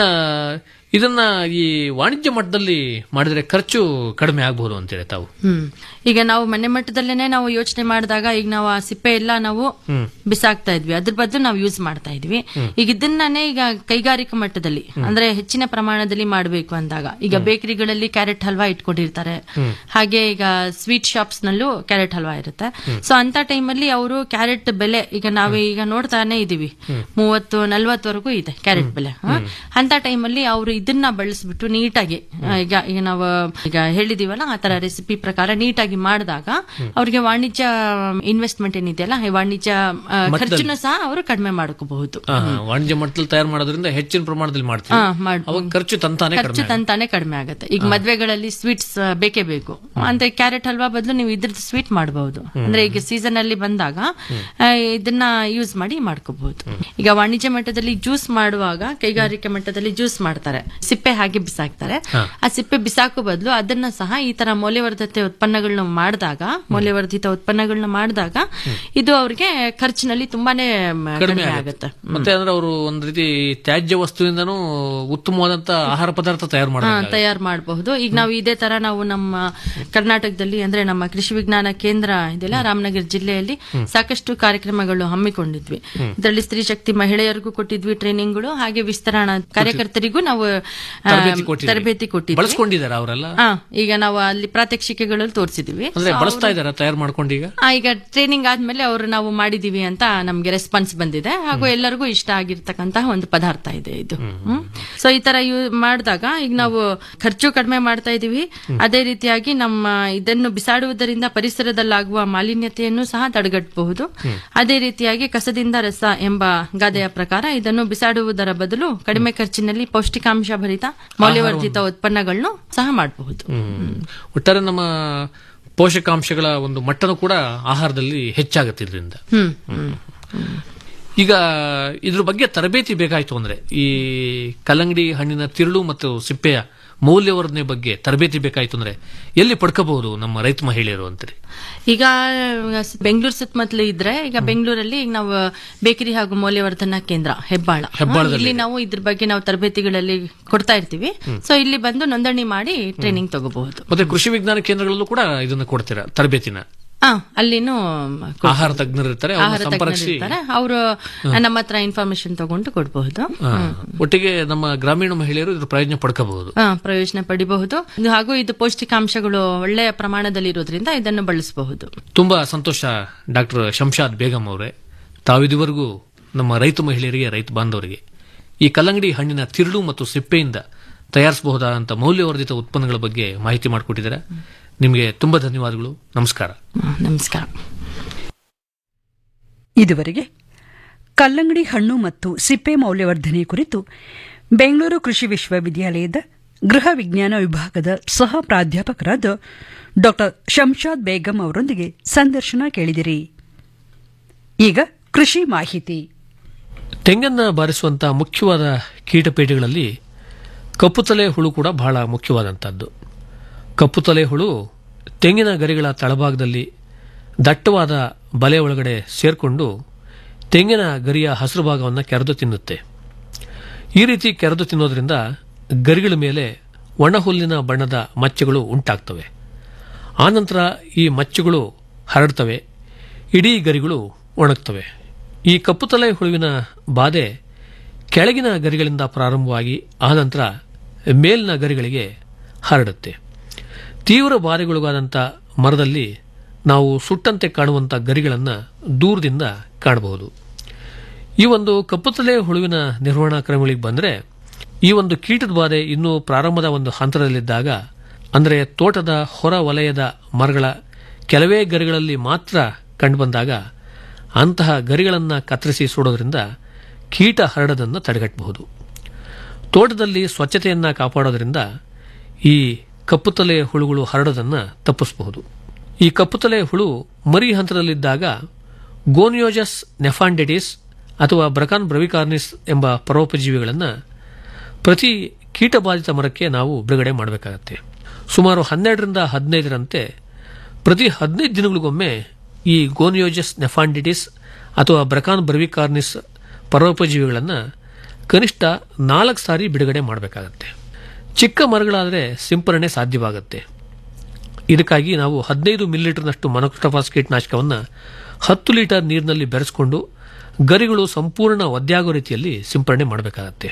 ಇದನ್ನ ಈ ವಾಣಿಜ್ಯ ಮಟ್ಟದಲ್ಲಿ ಮಾಡಿದ್ರೆ ಖರ್ಚು ಕಡಿಮೆ ಆಗಬಹುದು ಅಂತೇಳಿ ತಾವು ಹ್ಮ್ ಈಗ ನಾವು ಮನೆ ಮಟ್ಟದಲ್ಲೇನೆ ನಾವು ಯೋಚನೆ ಮಾಡಿದಾಗ ಈಗ ನಾವು ಆ ಸಿಪ್ಪೆ ಎಲ್ಲ ನಾವು ಹ್ಮ್. ಬಿಸಾಕ್ತಾ ಇದ್ವಿ ಅದ್ರ ಬದಲು ನಾವು ಯೂಸ್ ಮಾಡ್ತಾ ಇದ್ವಿ ಹ್ಮ್. ಈಗ ಇದನ್ನೇ ಈಗ ಕೈಗಾರಿಕಾ ಮಟ್ಟದಲ್ಲಿ ಅಂದ್ರೆ ಹೆಚ್ಚಿನ ಪ್ರಮಾಣದಲ್ಲಿ ಮಾಡಬೇಕು ಅಂದಾಗ ಈಗ ಬೇಕರಿಗಳಲ್ಲಿ ಕ್ಯಾರೆಟ್ ಹಲ್ವಾ ಇಟ್ಕೊಂಡಿರ್ತಾರೆ ಹ್ಮ್. ಹಾಗೆ ಈಗ ಸ್ವೀಟ್ ಶಾಪ್ಸ್ ನಲ್ಲೂ ಕ್ಯಾರೆಟ್ ಹಲ್ವಾ ಇರುತ್ತೆ ಸೊ ಅಂತ ಟೈಮಲ್ಲಿ ಅವರು ಕ್ಯಾರೆಟ್ ಬೆಲೆ ಈಗ ನಾವು ಈಗ ನೋಡ್ತಾನೆ ಇದೀವಿ ಮೂವತ್ತು ನಲ್ವತ್ತವರೆಗೂ ಇದೆ ಕ್ಯಾರೆಟ್ ಬೆಲೆ ಹ? ಅಂತ ಟೈಮಲ್ಲಿ ಅವರು ಇದನ್ನ ಬಳಸ್ಬಿಟ್ಟು ನೀಟಾಗಿ ಆ, ಈಗ ಈಗ ನಾವು ಈಗ ಹೇಳಿದೀವಲ್ಲ ಆ ತರ ರೆಸಿಪಿ ಪ್ರಕಾರ ನೀಟಾಗಿ ಮಾಡಿದಾಗ ಅವ್ರಿಗೆ ವಾಣಿಜ್ಯ ಇನ್ವೆಸ್ಟ್ಮೆಂಟ್ ಏನಿದೆಯಲ್ಲ ಈ ವಾಣಿಜ್ಯ ಆ, ಮಟ್ಟದಲ್ಲಿ. ಖರ್ಚುನು ಸಹ ಅವರು ಕಡಿಮೆ ಮಾಡ್ಕೋಬಹುದು ಆ, ವಾಣಿಜ್ಯ ಮಟ್ಟದಲ್ಲಿ ತಯಾರು ಮಾಡೋದ್ರಿಂದ ಹೆಚ್ಚಿನ ಪ್ರಮಾಣದಲ್ಲಿ ಮಾಡ್ತೀವಿ ಹಾ, ಮಾಡ್- ಅವಾಗ ಖರ್ಚು ತಂತಾನೆ ಖರ್ಚು ಕಡಿಮೆ ತಂತಾನೆ ಕಡಿಮೆ ಆಗುತ್ತೆ ಈಗ ಮದ್ವೆಗಳಲ್ಲಿ ಸ್ವೀಟ್ಸ್ ಬೇಕೇ ಬೇಕು ಅಂದ್ರೆ ಕ್ಯಾರೆಟ್ ಹಲ್ವಾ ಬದಲು ನೀವು ಇದ್ರದ್ದು ಸ್ವೀಟ್ ಮಾಡಬಹುದು ಅಂದ್ರೆ ಈಗ ಸೀಸನ್ ಅಲ್ಲಿ ಬಂದಾಗ ಆ, ಇದನ್ನ ಯೂಸ್ ಮಾಡಿ ಮಾಡ್ಕೋಬಹುದು ಈಗ ವಾಣಿಜ್ಯ ಮಟ್ಟದಲ್ಲಿ ಜ್ಯೂಸ್ ಮಾಡುವಾಗ ಕೈಗಾರಿಕೆ ಮಟ್ಟದಲ್ಲಿ ಜ್ಯೂಸ್ ಮಾಡ್ತಾರೆ ಸಿಪ್ಪೆ ಹಾಗೆ ಬಿಸಾಕ್ತಾರೆ ಹಾ. ಆ ಸಿಪ್ಪೆ ಬಿಸಾಕೋ ಬದಲು ಅದನ್ನ ಸಹ ಈ ತರ ಮೌಲ್ಯವರ್ಧತೆ ಉತ್ಪನ್ನಗಳನ್ನ ಮಾಡಿದಾಗ ಮೌಲ್ಯವರ್ಧಿತ ಉತ್ಪನ್ನಗಳನ್ನ ಮಾಡಿದಾಗ ಇದು ಅವ್ರಿಗೆ ಖರ್ಚಿನಲ್ಲಿ ತುಂಬಾನೇ ಮ, ಕಡಿಮೆ ಕಡಿಮೆ ಆಗುತ್ತೆ ಆಗುತ್ತೆ ಮತ್ತೆ ಅಂದ್ರೆ ಅವರು ಒಂದ್ ರೀತಿ ತ್ಯಾಜ್ಯ ವಸ್ತುವಿಂದನೂ ಉತ್ತಮವಾದಂತ ಆಹಾರ ಪದಾರ್ಥ ತಯಾರು ಹಾ, ಮಾಡ್ತಾರೆ ತಯಾರು ಮಾಡಬಹುದು ಈಗ ನಾವು ಇದೇ ತರ ನಾವು ನಮ್ಮ ಕರ್ನಾಟಕದಲ್ಲಿ ಅಂದ್ರೆ ನಮ್ಮ ಕೃಷಿ ವಿಜ್ಞಾನ ಕೇಂದ್ರ ಇದೆಲ್ಲ ರಾಮನಗರ ಜಿಲ್ಲೆಯಲ್ಲಿ ಸಾಕಷ್ಟು ಕಾರ್ಯಕ್ರಮಗಳು ಹಮ್ಮಿಕೊಂಡಿದ್ವಿ ಹ್ಮ್. ಇದರಲ್ಲಿ ಸ್ತ್ರೀ ಶಕ್ತಿ ಮಹಿಳೆಯರಿಗೂ ಕೊಟ್ಟಿದ್ವಿ ಟ್ರೈನಿಂಗ್ಗಳು ಹಾಗೆ ವಿಸ್ತರಣಾ ಕಾರ್ಯಕರ್ತರಿಗೂ ನಾವು ಆ, ತರಬೇತಿ ಕೊಟ್ಟಿದ್ದೀರಿ. ತರಬೇತಿ ಕೊಟ್ಟಿದ್ವಿ ಬಳಸ್ಕೊಂಡಿದ್ದಾರೆ ಅವರೆಲ್ಲ ಹಾ ಈಗ ನಾವು ಅಲ್ಲಿ ಪ್ರಾತ್ಯಕ್ಷಿಕೆಗಳಲ್ಲಿ ತೋರಿಸಿದ್ವಿ ಅಂದ್ರೆ ಬಳಸ್ತಾ ಇದಾರ ತಯಾರು ಮಾಡ್ಕೊಂಡು ಈಗ ಆ, ಈಗ ಟ್ರೈನಿಂಗ್ ಆದ್ಮೇಲೆ ಅವರು ನಾವು ಮಾಡಿದೀವಿ ಅಂತ ನಮ್ಗೆ ರೆಸ್ಪಾನ್ಸ್ ಬಂದಿದೆ ಹಾಗೂ ಎಲ್ಲರಿಗೂ ಇಷ್ಟ ಆಗಿರ್ತಕ್ಕಂತಹ ಒಂದು ಪದಾರ್ಥ ಇದೆ ಇದು ಸೊ ಈ ತರ ಯೂ ಮಾಡಿದಾಗ ಈಗ ನಾವು ಖರ್ಚು ಕಡಿಮೆ ಮಾಡ್ತಾ ಇದೀವಿ ಅದೇ ರೀತಿಯಾಗಿ ನಮ್ಮ ಇದನ್ನು ಬಿಸಾಡುವುದರಿಂದ ಪರಿಸರದಲ್ಲಾಗುವ ಮಾಲಿನ್ಯತೆಯನ್ನು ಸಹ ತಡೆಗಟ್ಟಬಹುದು ಅದೇ ರೀತಿಯಾಗಿ ಕಸದಿಂದ ರಸ ಎಂಬ ಗಾದೆಯ ಪ್ರಕಾರ ಇದನ್ನು ಬಿಸಾಡುವುದರ ಬದಲು ಕಡಿಮೆ ಖರ್ಚಿನಲ್ಲಿ ಪೌಷ್ಟಿಕಾಂಶ ಭರಿತ ಮೌಲ್ಯವರ್ಧಿತ ಉತ್ಪನ್ನಗಳನ್ನು ಸಹ ಮಾಡಬಹುದು ಹ್ಮ್. ಒಟ್ಟಾರೆ ನಮ್ಮ ಪೋಷಕಾಂಶಗಳ ಒಂದು ಮಟ್ಟನೂ ಕೂಡ ಆಹಾರದಲ್ಲಿ ಹೆಚ್ಚಾಗುತ್ತೆ ಇದರಿಂದ ಹ್ಮ್ ಹ್ಮ್ ಈಗ ಇದ್ರ ಬಗ್ಗೆ ತರಬೇತಿ ಬೇಕಾಯ್ತು ಅಂದ್ರೆ ಈ ಕಲ್ಲಂಗಡಿ ಹಣ್ಣಿನ ತಿರುಳು ಮತ್ತು ಸಿಪ್ಪೆಯ ಮೌಲ್ಯವರ್ಧನೆ ಬಗ್ಗೆ ತರಬೇತಿ ಬೇಕಾಯ್ತು ಅಂದ್ರೆ ಎಲ್ಲಿ ಪಡ್ಕೋಬಹುದು ನಮ್ಮ ರೈತ ಮಹಿಳೆಯರು ಅಂತೀರಿ ಈಗ ಬೆಂಗಳೂರು ಸುತ್ತಮುತ್ತಲು ಇದ್ರೆ ಈಗ ಬೆಂಗಳೂರಲ್ಲಿ ಈಗ ನಾವು ಬೇಕರಿ ಹಾಗೂ ಮೌಲ್ಯವರ್ಧನಾ ಕೇಂದ್ರ ಹೆಬ್ಬಾಳ ಹೆಬ್ಬಾಳದಲ್ಲಿ ಇಲ್ಲಿ ನಾವು ಇದ್ರ ಬಗ್ಗೆ ನಾವು ತರಬೇತಿಗಳಲ್ಲಿ ಕೊಡ್ತಾ ಇರ್ತೀವಿ ಸೊ ಇಲ್ಲಿ ಬಂದು ನೋಂದಣಿ ಮಾಡಿ ಟ್ರೈನಿಂಗ್ ತಗೋಬಹುದು ಮತ್ತೆ ಕೃಷಿ ವಿಜ್ಞಾನ ಕೇಂದ್ರಗಳಲ್ಲೂ ಕೂಡ ಇದನ್ನ ಕೊಡ್ತೀರಾ ತರಬೇತಿನ ಆ, ಅಲ್ಲಿನೂ ಕೊಡ್ಬೋದು. ಆಹಾರ ತಜ್ಞರು ಇರ್ತಾರೆ ಅವ್ರನ್ನ ಆಹಾರ ತಜ್ಞರು ಸಂಪರ್ಕಿಸಿ ಇರ್ತಾರೆ. ಅವರು ನಮ್ಮ ಹತ್ರ ಇನ್ಫಾರ್ಮೇಶನ್ ತಗೊಂಡು ಕೊಡಬಹುದು ಆ, ಒಟ್ಟಿಗೆ ನಮ್ಮ ಗ್ರಾಮೀಣ ಮಹಿಳೆಯರು ಇದ್ರ ಪ್ರಯೋಜನ ಪಡ್ಕೋಬಹುದು ಪ್ರಯೋಜನ ಪಡಿಬಹುದು ಇದು ಹಾಗೂ ಇದು ಪೌಷ್ಟಿಕಾಂಶಗಳು ಒಳ್ಳೆಯ ಪ್ರಮಾಣದಲ್ಲಿ ಇರೋದ್ರಿಂದ ಇದನ್ನು ಬಳಸಬಹುದು ತುಂಬಾ ಸಂತೋಷ ಡಾಕ್ಟರ್ ಶಂಶಾದ್ ಬೇಗಂ ಅವರೇ ತಾವಿದುವರೆಗೂ ನಮ್ಮ ರೈತ ಮಹಿಳೆಯರಿಗೆ ರೈತ ಬಾಂಧವರಿಗೆ ಈ ಕಲ್ಲಂಗಡಿ ಹಣ್ಣಿನ ತಿರುಳು ಮತ್ತು ಸಿಪ್ಪೆಯಿಂದ ತಯಾರಿಸಬಹುದಾದಂಥ ಮೌಲ್ಯವರ್ಧಿತ ಉತ್ಪನ್ನಗಳ ಬಗ್ಗೆ ಮಾಹಿತಿ ಮಾಡಿಕೊಟ್ಟಿದ್ದಾರೆ ನಿಮಗೆ ತುಂಬಾ ಧನ್ಯವಾದಗಳು ನಮಸ್ಕಾರ ನಮಸ್ಕಾರ ಇದುವರೆಗೆ ಕಲ್ಲಂಗಡಿ ಹಣ್ಣು ಮತ್ತು ಸಿಪ್ಪೆ ಮೌಲ್ಯವರ್ಧನೆ ಕುರಿತು ಬೆಂಗಳೂರು ಕೃಷಿ ವಿಶ್ವವಿದ್ಯಾಲಯದ ಗೃಹ ವಿಜ್ಞಾನ ವಿಭಾಗದ ಸಹ ಪ್ರಾಧ್ಯಾಪಕರಾದ ಡಾ ಶಂಶಾದ್ ಬೇಗಂ ಅವರೊಂದಿಗೆ ಸಂದರ್ಶನ ಕೇಳಿದಿರಿ ಈಗ ಕೃಷಿ ಮಾಹಿತಿ ತೆಂಗನ್ನ ಬಾರಿಸುವಂತಹ ಮುಖ್ಯವಾದ ಕೀಟಪೇಟೆಗಳಲ್ಲಿ ಕಪ್ಪುತಲೆ ಹುಳು ಕೂಡ ಬಹಳ ಮುಖ್ಯವಾದಂಥದ್ದು ಕಪ್ಪುತಲೆ ಹುಳು ತೆಂಗಿನ ಗರಿಗಳ ತಳಭಾಗದಲ್ಲಿ ದಟ್ಟವಾದ ಬಲೆ ಒಳಗಡೆ ಸೇರಿಕೊಂಡು ತೆಂಗಿನ ಗರಿಯ ಹಸಿರು ಭಾಗವನ್ನು ಕೆರೆದು ತಿನ್ನುತ್ತೆ ಈ ರೀತಿ ಕೆರೆದು ತಿನ್ನೋದ್ರಿಂದ ಗರಿಗಳ ಮೇಲೆ ಒಣಹುಲ್ಲಿನ ಬಣ್ಣದ ಮಚ್ಚೆಗಳು ಉಂಟಾಗ್ತವೆ ಆನಂತರ ಈ ಮಚ್ಚೆಗಳು ಹರಡ್ತವೆ ಇಡೀ ಗರಿಗಳು ಒಣಗ್ತವೆ ಈ ಕಪ್ಪುತಲೆ ಹುಳುವಿನ ಬಾಧೆ ಕೆಳಗಿನ ಗರಿಗಳಿಂದ ಪ್ರಾರಂಭವಾಗಿ ಆನಂತರ ಮೇಲಿನ ಗರಿಗಳಿಗೆ ಹರಡುತ್ತೆ ತೀವ್ರ ಬಾಧೆಗೊಳಗಾದಂಥ ಮರದಲ್ಲಿ ನಾವು ಸುಟ್ಟಂತೆ ಕಾಣುವಂಥ ಗರಿಗಳನ್ನು ದೂರದಿಂದ ಕಾಣಬಹುದು ಈ ಒಂದು ಕಪ್ಪುತಲೆ ಹುಳುವಿನ ನಿರ್ವಹಣಾ ಕ್ರಮಗಳಿಗೆ ಬಂದರೆ ಈ ಒಂದು ಕೀಟದ ಬಾಧೆ ಇನ್ನೂ ಪ್ರಾರಂಭದ ಒಂದು ಹಂತದಲ್ಲಿದ್ದಾಗ ಅಂದರೆ ತೋಟದ ಹೊರ ವಲಯದ ಮರಗಳ ಕೆಲವೇ ಗರಿಗಳಲ್ಲಿ ಮಾತ್ರ ಕಂಡುಬಂದಾಗ ಅಂತಹ ಗರಿಗಳನ್ನು ಕತ್ತರಿಸಿ ಸುಡೋದ್ರಿಂದ ಕೀಟ ಹರಡೋದನ್ನು ತಡೆಗಟ್ಟಬಹುದು ತೋಟದಲ್ಲಿ ಸ್ವಚ್ಛತೆಯನ್ನು ಕಾಪಾಡೋದ್ರಿಂದ ಈ ಕಪ್ಪುತಲೆ ಹುಳುಗಳು ಹರಡೋದನ್ನು ತಪ್ಪಿಸಬಹುದು ಈ ಕಪ್ಪುತಲೆ ಹುಳು ಮರಿ ಹಂತದಲ್ಲಿದ್ದಾಗ ಗೋನಿಯೋಜಸ್ ನೆಫಾಂಡೆಟಿಸ್ ಅಥವಾ ಬ್ರಕಾನ್ ಬ್ರವಿಕಾರ್ನಿಸ್ ಎಂಬ ಪರೋಪಜೀವಿಗಳನ್ನು ಪ್ರತಿ ಕೀಟಬಾಧಿತ ಮರಕ್ಕೆ ನಾವು ಬಿಡುಗಡೆ ಮಾಡಬೇಕಾಗತ್ತೆ ಸುಮಾರು ಹನ್ನೆರಡರಿಂದ ಹದಿನೈದರಂತೆ ಪ್ರತಿ ಹದಿನೈದು ದಿನಗಳಿಗೊಮ್ಮೆ ಈ ಗೋನಿಯೋಜಸ್ ನೆಫಾಂಡಿಟಿಸ್ ಅಥವಾ ಬ್ರಕಾನ್ ಬ್ರವಿಕಾರ್ನಿಸ್ ಪರೋಪಜೀವಿಗಳನ್ನು ಕನಿಷ್ಠ ನಾಲ್ಕು ಸಾರಿ ಬಿಡುಗಡೆ ಮಾಡಬೇಕಾಗತ್ತೆ ಚಿಕ್ಕ ಮರಗಳಾದರೆ ಸಿಂಪರಣೆ ಸಾಧ್ಯವಾಗುತ್ತೆ ಇದಕ್ಕಾಗಿ ನಾವು ಹದಿನೈದು ಮಿಲಿಲೀಟರ್ನಷ್ಟು ಮೊನೊಕ್ಟೋಫಾಸ್ ಕೀಟನಾಶಕವನ್ನು ಹತ್ತು ಲೀಟರ್ ನೀರಿನಲ್ಲಿ ಬೆರೆಸಿಕೊಂಡು ಗರಿಗಳು ಸಂಪೂರ್ಣ ಒದ್ದೆಯಾಗೋ ರೀತಿಯಲ್ಲಿ ಸಿಂಪರಣೆ ಮಾಡಬೇಕಾಗತ್ತೆ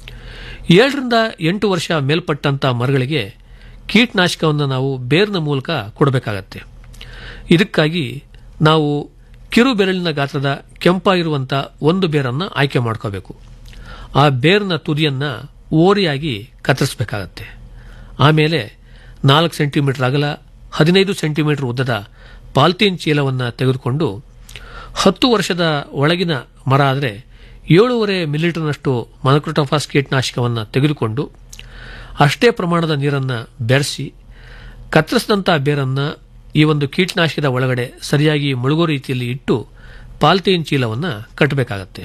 ಏಳರಿಂದ ಎಂಟು ವರ್ಷ ಮೇಲ್ಪಟ್ಟಂಥ ಮರಗಳಿಗೆ ಕೀಟನಾಶಕವನ್ನು ನಾವು ಬೇರ್ನ ಮೂಲಕ ಕೊಡಬೇಕಾಗತ್ತೆ ಇದಕ್ಕಾಗಿ ನಾವು ಕಿರು ಬೆರಳಿನ ಗಾತ್ರದ ಕೆಂಪಾಗಿರುವಂಥ ಒಂದು ಬೇರನ್ನು ಆಯ್ಕೆ ಮಾಡ್ಕೋಬೇಕು ಆ ಬೇರ್ನ ತುದಿಯನ್ನು ಓರಿಯಾಗಿ ಕತ್ತರಿಸಬೇಕಾಗತ್ತೆ ಆಮೇಲೆ ನಾಲ್ಕು ಸೆಂಟಿಮೀಟರ್ ಅಗಲ ಹದಿನೈದು ಸೆಂಟಿಮೀಟರ್ ಉದ್ದದ ಪಾಲ್ತೀನ್ ಚೀಲವನ್ನು ತೆಗೆದುಕೊಂಡು ಹತ್ತು ವರ್ಷದ ಒಳಗಿನ ಮರ ಆದರೆ ಏಳೂವರೆ ಮಿಲಿಲೀಟರ್ನಷ್ಟು ಮನಕ್ರೋಟೋಫಾಸ್ ಕೀಟನಾಶಕವನ್ನು ತೆಗೆದುಕೊಂಡು ಅಷ್ಟೇ ಪ್ರಮಾಣದ ನೀರನ್ನು ಬೆರೆಸಿ ಕತ್ತರಿಸಿದಂಥ ಬೇರನ್ನು ಈ ಒಂದು ಕೀಟನಾಶಕದ ಒಳಗಡೆ ಸರಿಯಾಗಿ ಮುಳುಗೋ ರೀತಿಯಲ್ಲಿ ಇಟ್ಟು ಪಾಲ್ತೀನ್ ಚೀಲವನ್ನು ಕಟ್ಟಬೇಕಾಗತ್ತೆ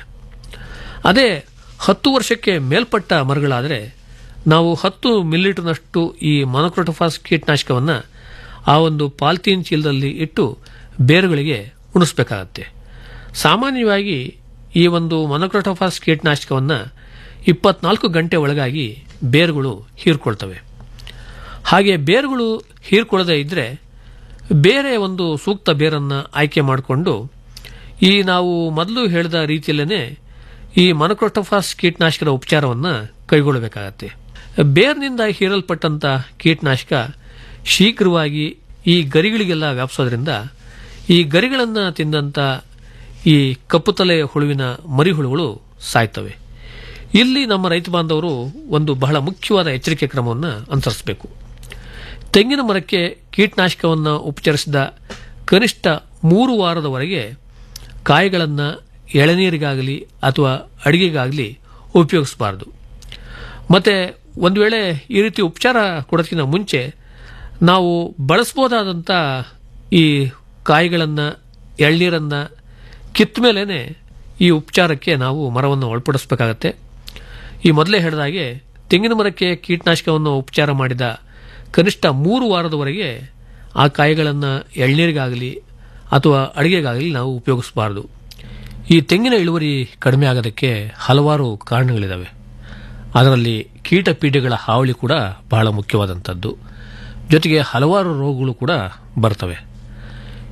ಅದೇ ಹತ್ತು ವರ್ಷಕ್ಕೆ ಮೇಲ್ಪಟ್ಟ ಮರಗಳಾದರೆ ನಾವು ಹತ್ತು ಮಿಲಿಲೀಟರ್ನಷ್ಟು ಈ ಮೊನಕ್ರೋಟೋಫಾಸ್ ಕೀಟನಾಶಕವನ್ನು ಆ ಒಂದು ಪಾಲ್ತೀನ್ ಚೀಲದಲ್ಲಿ ಇಟ್ಟು ಬೇರುಗಳಿಗೆ ಉಣಿಸ್ಬೇಕಾಗತ್ತೆ ಸಾಮಾನ್ಯವಾಗಿ ಈ ಒಂದು ಮೊನಕ್ರೋಟೋಫಾಸ್ ಕೀಟನಾಶಕವನ್ನು ಇಪ್ಪತ್ನಾಲ್ಕು ಗಂಟೆ ಒಳಗಾಗಿ ಬೇರುಗಳು ಹೀರ್ಕೊಳ್ತವೆ ಹಾಗೆ ಬೇರುಗಳು ಹೀರ್ಕೊಳ್ಳದೇ ಇದ್ದರೆ ಬೇರೆ ಒಂದು ಸೂಕ್ತ ಬೇರನ್ನು ಆಯ್ಕೆ ಮಾಡಿಕೊಂಡು ಈ ನಾವು ಮೊದಲು ಹೇಳಿದ ರೀತಿಯಲ್ಲೇ ಈ ಮೊನಕ್ರೋಟೋಫಾಸ್ ಕೀಟನಾಶಕದ ಉಪಚಾರವನ್ನು ಕೈಗೊಳ್ಳಬೇಕಾಗತ್ತೆ ಬೇರ್ನಿಂದ ಹೀರಲ್ಪಟ್ಟಂಥ ಕೀಟನಾಶಕ ಶೀಘ್ರವಾಗಿ ಈ ಗರಿಗಳಿಗೆಲ್ಲ ವ್ಯಾಪಿಸೋದ್ರಿಂದ ಈ ಗರಿಗಳನ್ನು ತಿಂದಂಥ ಈ ಕಪ್ಪುತಲೆ ಹುಳುವಿನ ಮರಿಹುಳುಗಳು ಸಾಯ್ತವೆ ಇಲ್ಲಿ ನಮ್ಮ ರೈತ ಬಾಂಧವರು ಒಂದು ಬಹಳ ಮುಖ್ಯವಾದ ಎಚ್ಚರಿಕೆ ಕ್ರಮವನ್ನು ಅನುಸರಿಸಬೇಕು ತೆಂಗಿನ ಮರಕ್ಕೆ ಕೀಟನಾಶಕವನ್ನು ಉಪಚರಿಸಿದ ಕನಿಷ್ಠ ಮೂರು ವಾರದವರೆಗೆ ಕಾಯಿಗಳನ್ನು ಎಳನೀರಿಗಾಗಲಿ ಅಥವಾ ಅಡಿಗೆಗಾಗಲಿ ಉಪಯೋಗಿಸಬಾರದು ಮತ್ತು ಒಂದು ವೇಳೆ ಈ ರೀತಿ ಉಪಚಾರ ಕೊಡೋದಕ್ಕಿಂತ ಮುಂಚೆ ನಾವು ಬಳಸ್ಬೋದಾದಂಥ ಈ ಕಾಯಿಗಳನ್ನು ಎಳ್ನೀರನ್ನು ಕಿತ್ತ ಮೇಲೇ ಈ ಉಪಚಾರಕ್ಕೆ ನಾವು ಮರವನ್ನು ಒಳಪಡಿಸಬೇಕಾಗತ್ತೆ ಈ ಮೊದಲೇ ಹೇಳಿದಾಗೆ ತೆಂಗಿನ ಮರಕ್ಕೆ ಕೀಟನಾಶಕವನ್ನು ಉಪಚಾರ ಮಾಡಿದ ಕನಿಷ್ಠ ಮೂರು ವಾರದವರೆಗೆ ಆ ಕಾಯಿಗಳನ್ನು ಎಳ್ನೀರಿಗಾಗಲಿ ಅಥವಾ ಅಡುಗೆಗಾಗಲಿ ನಾವು ಉಪಯೋಗಿಸಬಾರದು ಈ ತೆಂಗಿನ ಇಳುವರಿ ಕಡಿಮೆ ಆಗೋದಕ್ಕೆ ಹಲವಾರು ಕಾರಣಗಳಿದ್ದಾವೆ ಅದರಲ್ಲಿ ಕೀಟ ಪೀಡೆಗಳ ಹಾವಳಿ ಕೂಡ ಬಹಳ ಮುಖ್ಯವಾದಂಥದ್ದು ಜೊತೆಗೆ ಹಲವಾರು ರೋಗಗಳು ಕೂಡ ಬರ್ತವೆ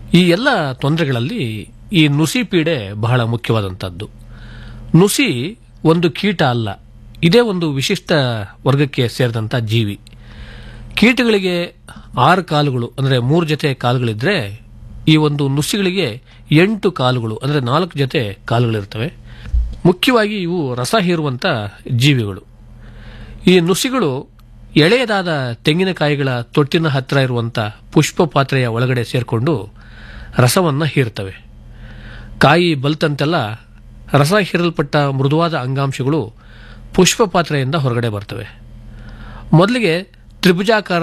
ಈ ಎಲ್ಲ ತೊಂದರೆಗಳಲ್ಲಿ ಈ ನುಸಿ ಪೀಡೆ ಬಹಳ ಮುಖ್ಯವಾದಂಥದ್ದು ನುಸಿ ಒಂದು ಕೀಟ ಅಲ್ಲ ಇದೇ ಒಂದು ವಿಶಿಷ್ಟ ವರ್ಗಕ್ಕೆ ಸೇರಿದಂಥ ಜೀವಿ ಕೀಟಗಳಿಗೆ ಆರು ಕಾಲುಗಳು ಅಂದರೆ ಮೂರು ಜೊತೆ ಕಾಲುಗಳಿದ್ರೆ ಈ ಒಂದು ನುಸಿಗಳಿಗೆ ಎಂಟು ಕಾಲುಗಳು ಅಂದರೆ ನಾಲ್ಕು ಜೊತೆ ಕಾಲುಗಳಿರ್ತವೆ ಮುಖ್ಯವಾಗಿ ಇವು ರಸ ಹೀರುವಂಥ ಜೀವಿಗಳು ಈ ನುಸಿಗಳು ಎಳೆಯದಾದ ತೆಂಗಿನಕಾಯಿಗಳ ತೊಟ್ಟಿನ ಹತ್ತಿರ ಇರುವಂಥ ಪುಷ್ಪ ಪಾತ್ರೆಯ ಒಳಗಡೆ ಸೇರಿಕೊಂಡು ರಸವನ್ನು ಹೀರ್ತವೆ ಕಾಯಿ ಬಲ್ತಂತೆಲ್ಲ ರಸ ಹೀರಲ್ಪಟ್ಟ ಮೃದುವಾದ ಅಂಗಾಂಶಗಳು ಪುಷ್ಪ ಪಾತ್ರೆಯಿಂದ ಹೊರಗಡೆ ಬರ್ತವೆ ಮೊದಲಿಗೆ ತ್ರಿಭುಜಾಕಾರ